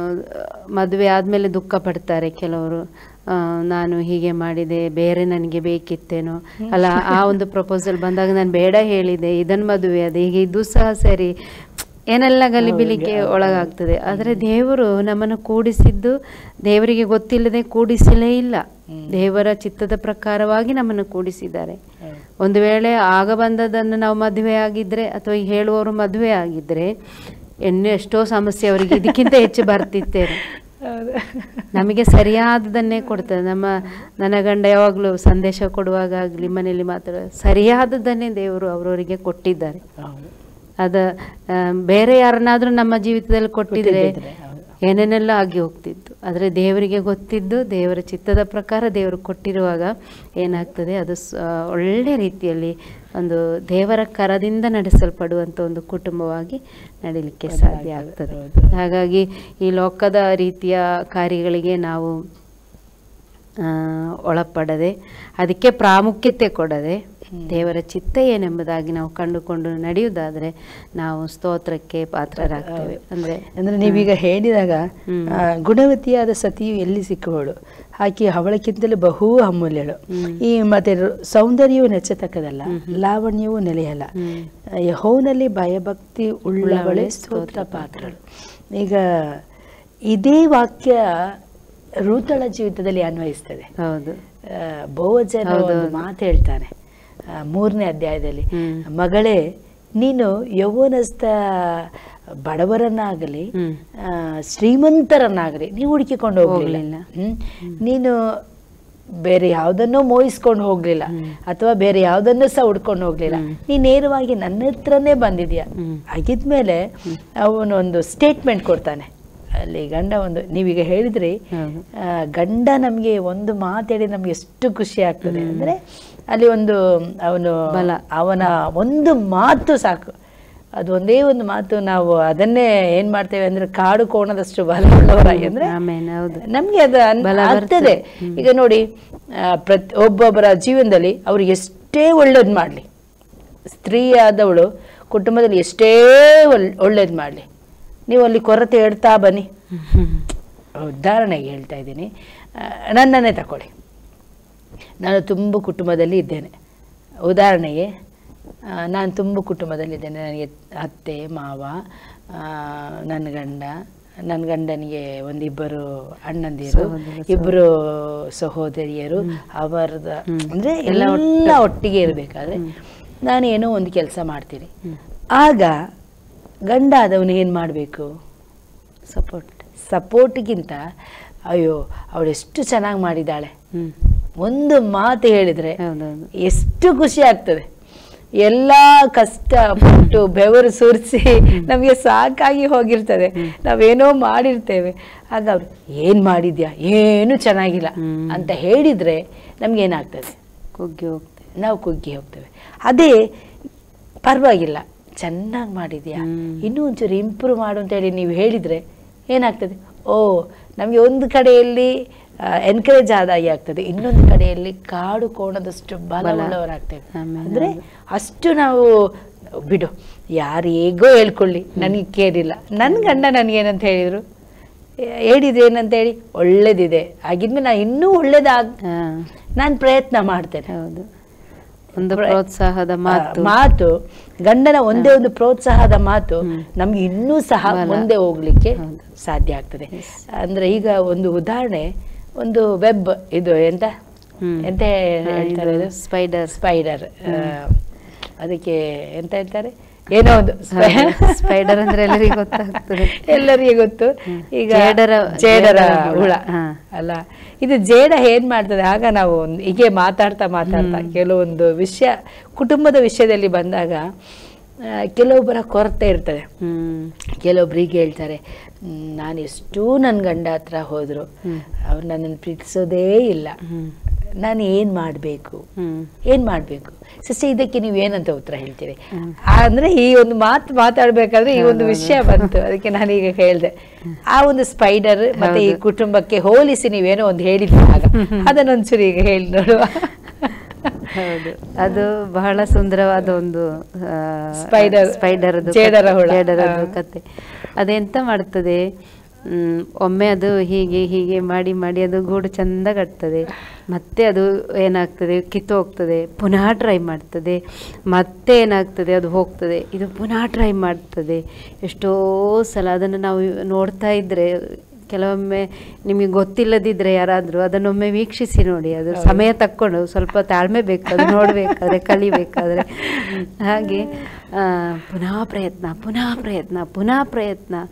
ಮದುವೆ ಆದಮೇಲೆ ದುಃಖ ಪಡ್ತಾರೆ ಕೆಲವರು ಆ, ನಾನು ಹೀಗೆ ಮಾಡಿದೆ ಬೇರೆ ನನಗೆ ಬೇಕಿತ್ತೇನೋ ಅಲ್ಲ ಆ ಒಂದು ಪ್ರಪೋಸಲ್ ಬಂದಾಗ ನಾನು ಬೇಡ ಹೇಳಿದೆ ಇದನ್ನು ಮದುವೆ ಅದೇ ಹೀಗೆ ಇದು ಸಹ ಸರಿ ಏನೆಲ್ಲ ಗಲಿಬಿಲಿಗೆ ಒಳಗಾಗ್ತದೆ ಆದರೆ ದೇವರು ನಮ್ಮನ್ನು ಕೂಡಿಸಿದ್ದು ದೇವರಿಗೆ ಗೊತ್ತಿಲ್ಲದೆ ಕೂಡಿಸಲೇ ಇಲ್ಲ ದೇವರ ಚಿತ್ತದ ಪ್ರಕಾರವಾಗಿ ನಮ್ಮನ್ನು ಕೂಡಿಸಿದ್ದಾರೆ ಹೌದು. ಒಂದು ವೇಳೆ ಆಗ ಬಂದದನ್ನು ನಾವು ಮದುವೆ ಆಗಿದ್ರೆ ಅಥವಾ ಈ ಹೇಳುವವರು ಮದುವೆ ಆಗಿದ್ರೆ ಇನ್ನೂ ಎಷ್ಟೋ ಸಮಸ್ಯೆ ಅವರಿಗೆ ಇದಕ್ಕಿಂತ ಹೆಚ್ಚು ಬರ್ತಿತ್ತೇನೆ ಹೌದು ನಮಗೆ ಸರಿಯಾದದನ್ನೇ ಕೊಡ್ತದೆ ನಮ್ಮ ನನ್ನ ಗಂಡ ಯಾವಾಗಲೂ ಸಂದೇಶ ಕೊಡುವಾಗ ಆಗಲಿ ಮನೆಯಲ್ಲಿ ಮಾತ್ರ ಸರಿಯಾದದನ್ನೇ ದೇವರು ಅವರವರಿಗೆ ಕೊಟ್ಟಿದ್ದಾರೆ ಹೌದು. ಅದ ಆ, ಬೇರೆ ಯಾರನ್ನಾದ್ರೂ ನಮ್ಮ ಜೀವಿತದಲ್ಲಿ ಕೊಟ್ಟಿದ್ರೆ ಕೊಟ್ಟಿದ್ದಿದ್ರೆ, ಹೌದು. ಏನೇನೆಲ್ಲ ಆಗಿ ಹೋಗ್ತಿತ್ತು ಆದರೆ ದೇವರಿಗೆ ಗೊತ್ತಿದ್ದು ದೇವರ ಚಿತ್ತದ ಪ್ರಕಾರ ದೇವರು ಕೊಟ್ಟಿರುವಾಗ ಏನಾಗ್ತದೆ ಅದು ಸ- ಒಳ್ಳೆ ರೀತಿಯಲ್ಲಿ ಒಂದು ದೇವರ ಕರದಿಂದ ನಡೆಸಲ್ಪಡುವಂಥ ಒಂದು ಕುಟುಂಬವಾಗಿ ನಡೀಲಿಕ್ಕೆ ಸಾಧ್ಯ ಆಗ್ತದೆ ಹೌದು. ಹಾಗಾಗಿ ಈ ಲೋಕದ ರೀತಿಯ ಕಾರ್ಯಗಳಿಗೆ ನಾವು ಆ, ಒಳಪಡದೆ ಅದಕ್ಕೆ ಪ್ರಾಮುಖ್ಯತೆ ಕೊಡದೆ ದೇವರ ಚಿತ್ತ ಏನೆಂಬುದಾಗಿ ನಾವು ಕಂಡುಕೊಂಡು ನಡೆಯುವುದಾದ್ರೆ ನಾವು ಸ್ತೋತ್ರಕ್ಕೆ ಪಾತ್ರರಾಗ್ತೇವೆ ಅಂದ್ರೆ ಅಂದ್ರೆ ನೀವೀಗ ಹೇಳಿದಾಗ ಹ್ಮ್. ಆ, ಗುಣವತಿಯಾದ ಸತಿಯು ಎಲ್ಲಿ ಸಿಕ್ಕುವಳು ಆಕೆ ಅವಳಕ್ಕಿಂತಲೂ ಬಹು ಅಮೂಲ್ಯಳು ಹ್ಮ್. ಈ ಮತ್ತೆ ರು- ಸೌಂದರ್ಯವು ನೆಚ್ಚತಕ್ಕದಲ್ಲ ಲಾವಣ್ಯವು ನೆಲೆಯಲ್ಲ ಹ್ಮ್. ಯಹೋವನಲ್ಲಿ ಭಯಭಕ್ತಿ ಉಳ್ಳವಳೆ ಸ್ತೋತ್ರ ಪಾತ್ರಳು ಈಗ ಇದೇ ವಾಕ್ಯ ರೂತಳ ಜೀವಿತದಲ್ಲಿ ಅನ್ವಯಿಸ್ತದೆ ಹೌದು ಆ, ಬೋವಜನ ಹೌದು, ಒಂದು ಹೌದು. ಮಾತು ಹೇಳ್ತಾನೆ ಆ, ಮೂರನೇ ಅಧ್ಯಾಯದಲ್ಲಿ ಹ್ಮ್. ಮಗಳೇ ನೀನು ಯೌವನಸ್ಥ ಬಡವರನ್ನಾಗಲಿ ಹ್ಮ್. ಆ, ಶ್ರೀಮಂತರನ್ನಾಗಲಿ ನೀವು ಹುಡುಕಿಕೊಂಡು ಹೋಗ್ಲಿಲ್ಲ ಹೋಗ್ಲಿಲ್ಲ. ಹ್ಮ್? ನೀನು ಬೇರೆ ಯಾವುದನ್ನೋ ಮೋಹಿಸ್ಕೊಂಡು ಹೋಗ್ಲಿಲ್ಲ ಹ್ಮ್. ಅಥವಾ ಬೇರೆ ಯಾವುದನ್ನು ಸಹ ಹುಡ್ಕೊಂಡು ಹೋಗ್ಲಿಲ್ಲ ಹ್ಮ್. ನೀ ನೇರವಾಗಿ ನನ್ನ ಹತ್ರನೇ ಬಂದಿದ್ಯಾ ಹ್ಮ್. ಹಾಗಿದ್ಮೇಲೆ ಅವನು ಒಂದು ಸ್ಟೇಟ್ಮೆಂಟ್ ಕೊಡ್ತಾನೆ ಅಲ್ಲಿ ಗಂಡ ಒಂದು ನೀವೀಗ ಹೇಳಿದ್ರಿ ಹೌದು. ಆ, ಗಂಡ ನಮಗೆ ಒಂದು ಮಾತಾಡಿ ನಮ್ಗೆ ಎಷ್ಟು ಖುಷಿ ಆಗ್ತದೆ ಅಂದ್ರೆ ಅಲ್ಲಿ ಒಂದು ಅವನು ಬಲ. ಅವನ ಒಂದು ಮಾತು ಸಾಕು ಅದು ಒಂದೇ ಒಂದು ಮಾತು ನಾವು ಅದನ್ನೇ ಏನ್ ಮಾಡ್ತೇವೆ ಅಂದ್ರೆ ಕಾಡು ಕೋಣದಷ್ಟು ಬಲವುಳ್ಳವರಾಗಿ ಅಂದ್ರೆ ಆಮೇಲೆ ಹೌದು ನಮ್ಗೆ ಅದು ಅನ್- ಬಲ ಆಗ್ತದೆ ಬರ್ತದೆ. ಈಗ ನೋಡಿ ಆ, ಪ್ರತಿ ಒಬ್ಬೊಬ್ಬರ ಜೀವನದಲ್ಲಿ ಅವ್ರು ಎಷ್ಟೇ ಒಳ್ಳೇದು ಮಾಡಲಿ ಸ್ತ್ರೀ ಆದವಳು ಕುಟುಂಬದಲ್ಲಿ ಎಷ್ಟೇ ಒಳ್ ಒಳ್ಳೇದು ಮಾಡಲಿ ನೀವು ಅಲ್ಲಿ ಕೊರತೆ ಹೇಳ್ತಾ ಬನ್ನಿ ಹ್ಮ್. ಉದಾಹರಣೆಗೆ ಹೇಳ್ತಾ ಇದ್ದೀನಿ ಆ, ನನ್ನನ್ನೇ ತಗೊಳ್ಳಿ ನಾನು ತುಂಬ ಕುಟುಂಬದಲ್ಲಿ ಇದ್ದೇನೆ ಉದಾಹರಣೆಗೆ ಆ, ನಾನು ತುಂಬ ಕುಟುಂಬದಲ್ಲಿದ್ದೇನೆ ನನಗೆ ಅತ್ತೆ ಮಾವ ಆ, ನನ್ನ ಗಂಡ ನನ್ನ ಗಂಡನಿಗೆ ಒಂದಿಬ್ಬರು ಅಣ್ಣಂದಿರು ಸಹೋದರ, ಇಬ್ಬರು ಸಹೋದರಿಯರು ಅವರದ ಹ್ಮ್. ಅಂದರೆ ಎಲ್ಲ ಎಲ್ಲ ಒಟ್ಟಿಗೆ ಇರಬೇಕಾದ್ರೆ ನಾನು ಏನೋ ಒಂದು ಕೆಲಸ ಮಾಡ್ತೀನಿ ಹ್ಮ್. ಆಗ ಗಂಡ ಆದವನು ಏನು ಮಾಡಬೇಕು ಸಪೋರ್ಟ್ ಸಪೋರ್ಟ್ಗಿಂತ ಅಯ್ಯೋ ಅವಳು ಎಷ್ಟು ಚೆನ್ನಾಗಿ ಮಾಡಿದ್ದಾಳೆ ಹ್ಮ್ ಒಂದು ಮಾತು ಹೇಳಿದ್ರೆ ಹೌದೌದು ಎಷ್ಟು ಖುಷಿ ಆಗ್ತದೆ ಎಲ್ಲ ಕಷ್ಟ ಪಟ್ಟು ಬೆವರು ಸುರಿಸಿ ನಮಗೆ ಸಾಕಾಗಿ ಹೋಗಿರ್ತದೆ ನಾವೇನೋ ಮಾಡಿರ್ತೇವೆ ಆಗ ಅವ್ರು ಏನು ಮಾಡಿದ್ಯಾ ಏನು ಚೆನ್ನಾಗಿಲ್ಲ ಹ್ಮ್. ಅಂತ ಹೇಳಿದ್ರೆ ನಮ್ಗೇನಾಗ್ತದೆ ಕುಗ್ಗಿ ಹೋಗ್ತೇವೆ ನಾವು ಕುಗ್ಗಿ ಹೋಗ್ತೇವೆ ಅದೇ ಪರವಾಗಿಲ್ಲ ಚೆನ್ನಾಗಿ ಮಾಡಿದ್ಯಾ ಹ್ಮ್. ಇನ್ನೂ ಒಂಚೂರು ಇಂಪ್ರೂವ್ ಮಾಡು ಅಂತ ಹೇಳಿ ನೀವು ಹೇಳಿದರೆ ಏನಾಗ್ತದೆ ಓ ನಮಗೆ ಒಂದು ಕಡೆಯಲ್ಲಿ ಎನ್ಕರೇಜ್ ಆದಾಗಿ ಆಗ್ತದೆ ಇನ್ನೊಂದು ಕಡೆಯಲ್ಲಿ ಕಾಡು ಕೋಣದಷ್ಟು ಬಲವುಳ್ಳವರಾಗ್ತೇವೆ ಆಮೇಲೆ ಅಂದರೆ ಹೌದು. ಅಷ್ಟು ನಾವು ಬಿಡು ಯಾರು ಹೇಗೋ ಹೇಳ್ಕೊಳ್ಳಿ ನನಗೆ ಕೇಳಿಲ್ಲ ನನ್ನ ಗಂಡ ನನಗೇನಂತ ಹೇಳಿದರು ಹೇಳಿದ್ರು ಏನಂತ ಹೇಳಿ ಒಳ್ಳೇದಿದೆ ಆಗಿದ್ಮೇಲೆ ನಾನು ಇನ್ನೂ ಒಳ್ಳೇದಾಗ ಹಾ ನಾನು ಪ್ರಯತ್ನ ಮಾಡ್ತೇನೆ ಹೌದು ಒಂದು ಪ್ರ- ಪ್ರೋತ್ಸಾಹದ ಮಾತು ಆ, ಮಾತು ಗಂಡನ ಒಂದೇ ಒಂದು ಪ್ರೋತ್ಸಾಹದ ಮಾತು ಹ್ಮ್. ನಮ್ಗೆ ಇನ್ನೂ ಸಹ ಬಲ. ಮುಂದೆ ಹೋಗ್ಲಿಕ್ಕೆ ಹೌದು. ಸಾಧ್ಯ ಆಗ್ತದೆ Yes. ಅಂದ್ರೆ ಈಗ ಒಂದು ಉದಾಹರಣೆ ಒಂದು ವೆಬ್ ಇದು ಎಂತ ಹ್ಮ್. ಎಂತ ಹೇಳ್ತಾರೆ ಇದು ಸ್ಪೈಡರ್ ಸ್ಪೈಡರ್ ಅದಕ್ಕೆ ಎಂತ ಹೇಳ್ತಾರೆ ಏನೋ ಒಂದು ಸ್ಪೈಡರ್ ಅಂದ್ರೆ ಎಲ್ಲರಿಗೂ ಗೊತ್ತಾಗ್ತದೆ ಎಲ್ಲರಿಗೆ ಗೊತ್ತು ಹ್ಮ್. ಈಗ ಜೇಡರ- ಜೇಡರ ಜೇಡರ ಹುಳ. ಹುಳ ಹಾ. ಅಲ್ಲ ಇದು ಜೇಡ ಏನ್ ಮಾಡ್ತದೆ ಆಗ ನಾವು ಒಂದು ಹೀಗೆ ಮಾತಾಡ್ತಾ ಮಾತಾಡ್ತಾ ಕೆಲವೊಂದು ವಿಷಯ ಕುಟುಂಬದ ವಿಷಯದಲ್ಲಿ ಬಂದಾಗ ಆ, ಕೆಲವೊಬ್ಬರ ಕೊರತೆ ಇರ್ತದೆ ಹ್ಮ್ ಕೆಲವೊಬ್ರು ಹೀಗೆ ಹೇಳ್ತಾರೆ "ಹ್ಮ್, ನಾನು ಎಷ್ಟೂ ನನ್ನ ಗಂಡ ಹತ್ರ ಹೋದ್ರು ಹ್ಮ್. ಅವ್ರು ನನ್ನನ್ನು ಪ್ರೀತಿಸೋದೇ ಇಲ್ಲ ಹ್ಮ್ ನಾನು ಏನು ಮಾಡಬೇಕು ಹ್ಮ್ ಏನು ಮಾಡಬೇಕು ಸಿಸ್ಟರ್ ಇದಕ್ಕೆ ನೀವು ಏನಂತ ಉತ್ತರ ಹೇಳ್ತೀರಿ ಹ್ಮ್. ಅಂದ್ರೆ ಈ ಒಂದು ಮಾತು ಮಾತಾಡ್ಬೇಕಾದ್ರೆ ಈ ಒಂದು ವಿಷಯ ಬಂತು ಅದಕ್ಕೆ ನಾನು ಈಗ ಹೇಳಿದೆ ಆ ಒಂದು ಸ್ಪೈಡರ್ ಮತ್ತೆ ಈ ಹೌದು. ಕುಟುಂಬಕ್ಕೆ ಹೋಲಿಸಿ ನೀವೇನೋ ಒಂದು ಹೇಳಿದ್ರಿ ಆಗ ಅದನ್ನೊಂಚೂರು ಈಗ ಹೇಳಿ ನೋಡುವ ಹೌದು ಅದು ಬಹಳ ಸುಂದರವಾದ ಒಂದು ಆ, Spider. ಸ್ಪೈಡರ್ದು ಜೇಡರ ಹುಳ. ಜೇಡರದ್ದು ಹಾ. ಕತೆ ಅದೆಂತ ಮಾಡ್ತದೆ ಹ್ಮ್, ಒಮ್ಮೆ ಅದು ಹೀಗೆ ಹೀಗೆ ಮಾಡಿ ಮಾಡಿ ಅದು ಗೂಡು ಚಂದ ಕಟ್ತದೆ ಮತ್ತೆ ಅದು ಏನಾಗ್ತದೆ ಕಿತ್ತು ಹೋಗ್ತದೆ ಪುನಃ ಟ್ರೈ ಮಾಡ್ತದೆ ಮತ್ತೆ ಏನಾಗ್ತದೆ ಅದು ಹೋಗ್ತದೆ ಇದು ಪುನಃ ಟ್ರೈ ಮಾಡ್ತದೆ ಎಷ್ಟೋ ಸಲ ಅದನ್ನು ನಾವು ನೋಡ್ತಾ ಇದ್ರೆ ಕೆಲವೊಮ್ಮೆ ನಿಮಗೆ ಗೊತ್ತಿಲ್ಲದಿದ್ರೆ ಯಾರಾದರೂ ಅದನ್ನೊಮ್ಮೆ ವೀಕ್ಷಿಸಿ ನೋಡಿ ಅದು ಸಮಯ ತಕ್ಕೊಂಡು ಸ್ವಲ್ಪ ತಾಳ್ಮೆ ಬೇಕು ಅದು ನೋಡಬೇಕಾದ್ರೆ ಕಲಿಬೇಕಾದ್ರೆ ಹಾಗೆ ಆ, ಪುನಃ ಪ್ರಯತ್ನ ಪುನಃ ಪ್ರಯತ್ನ ಪುನಃ ಪ್ರಯತ್ನ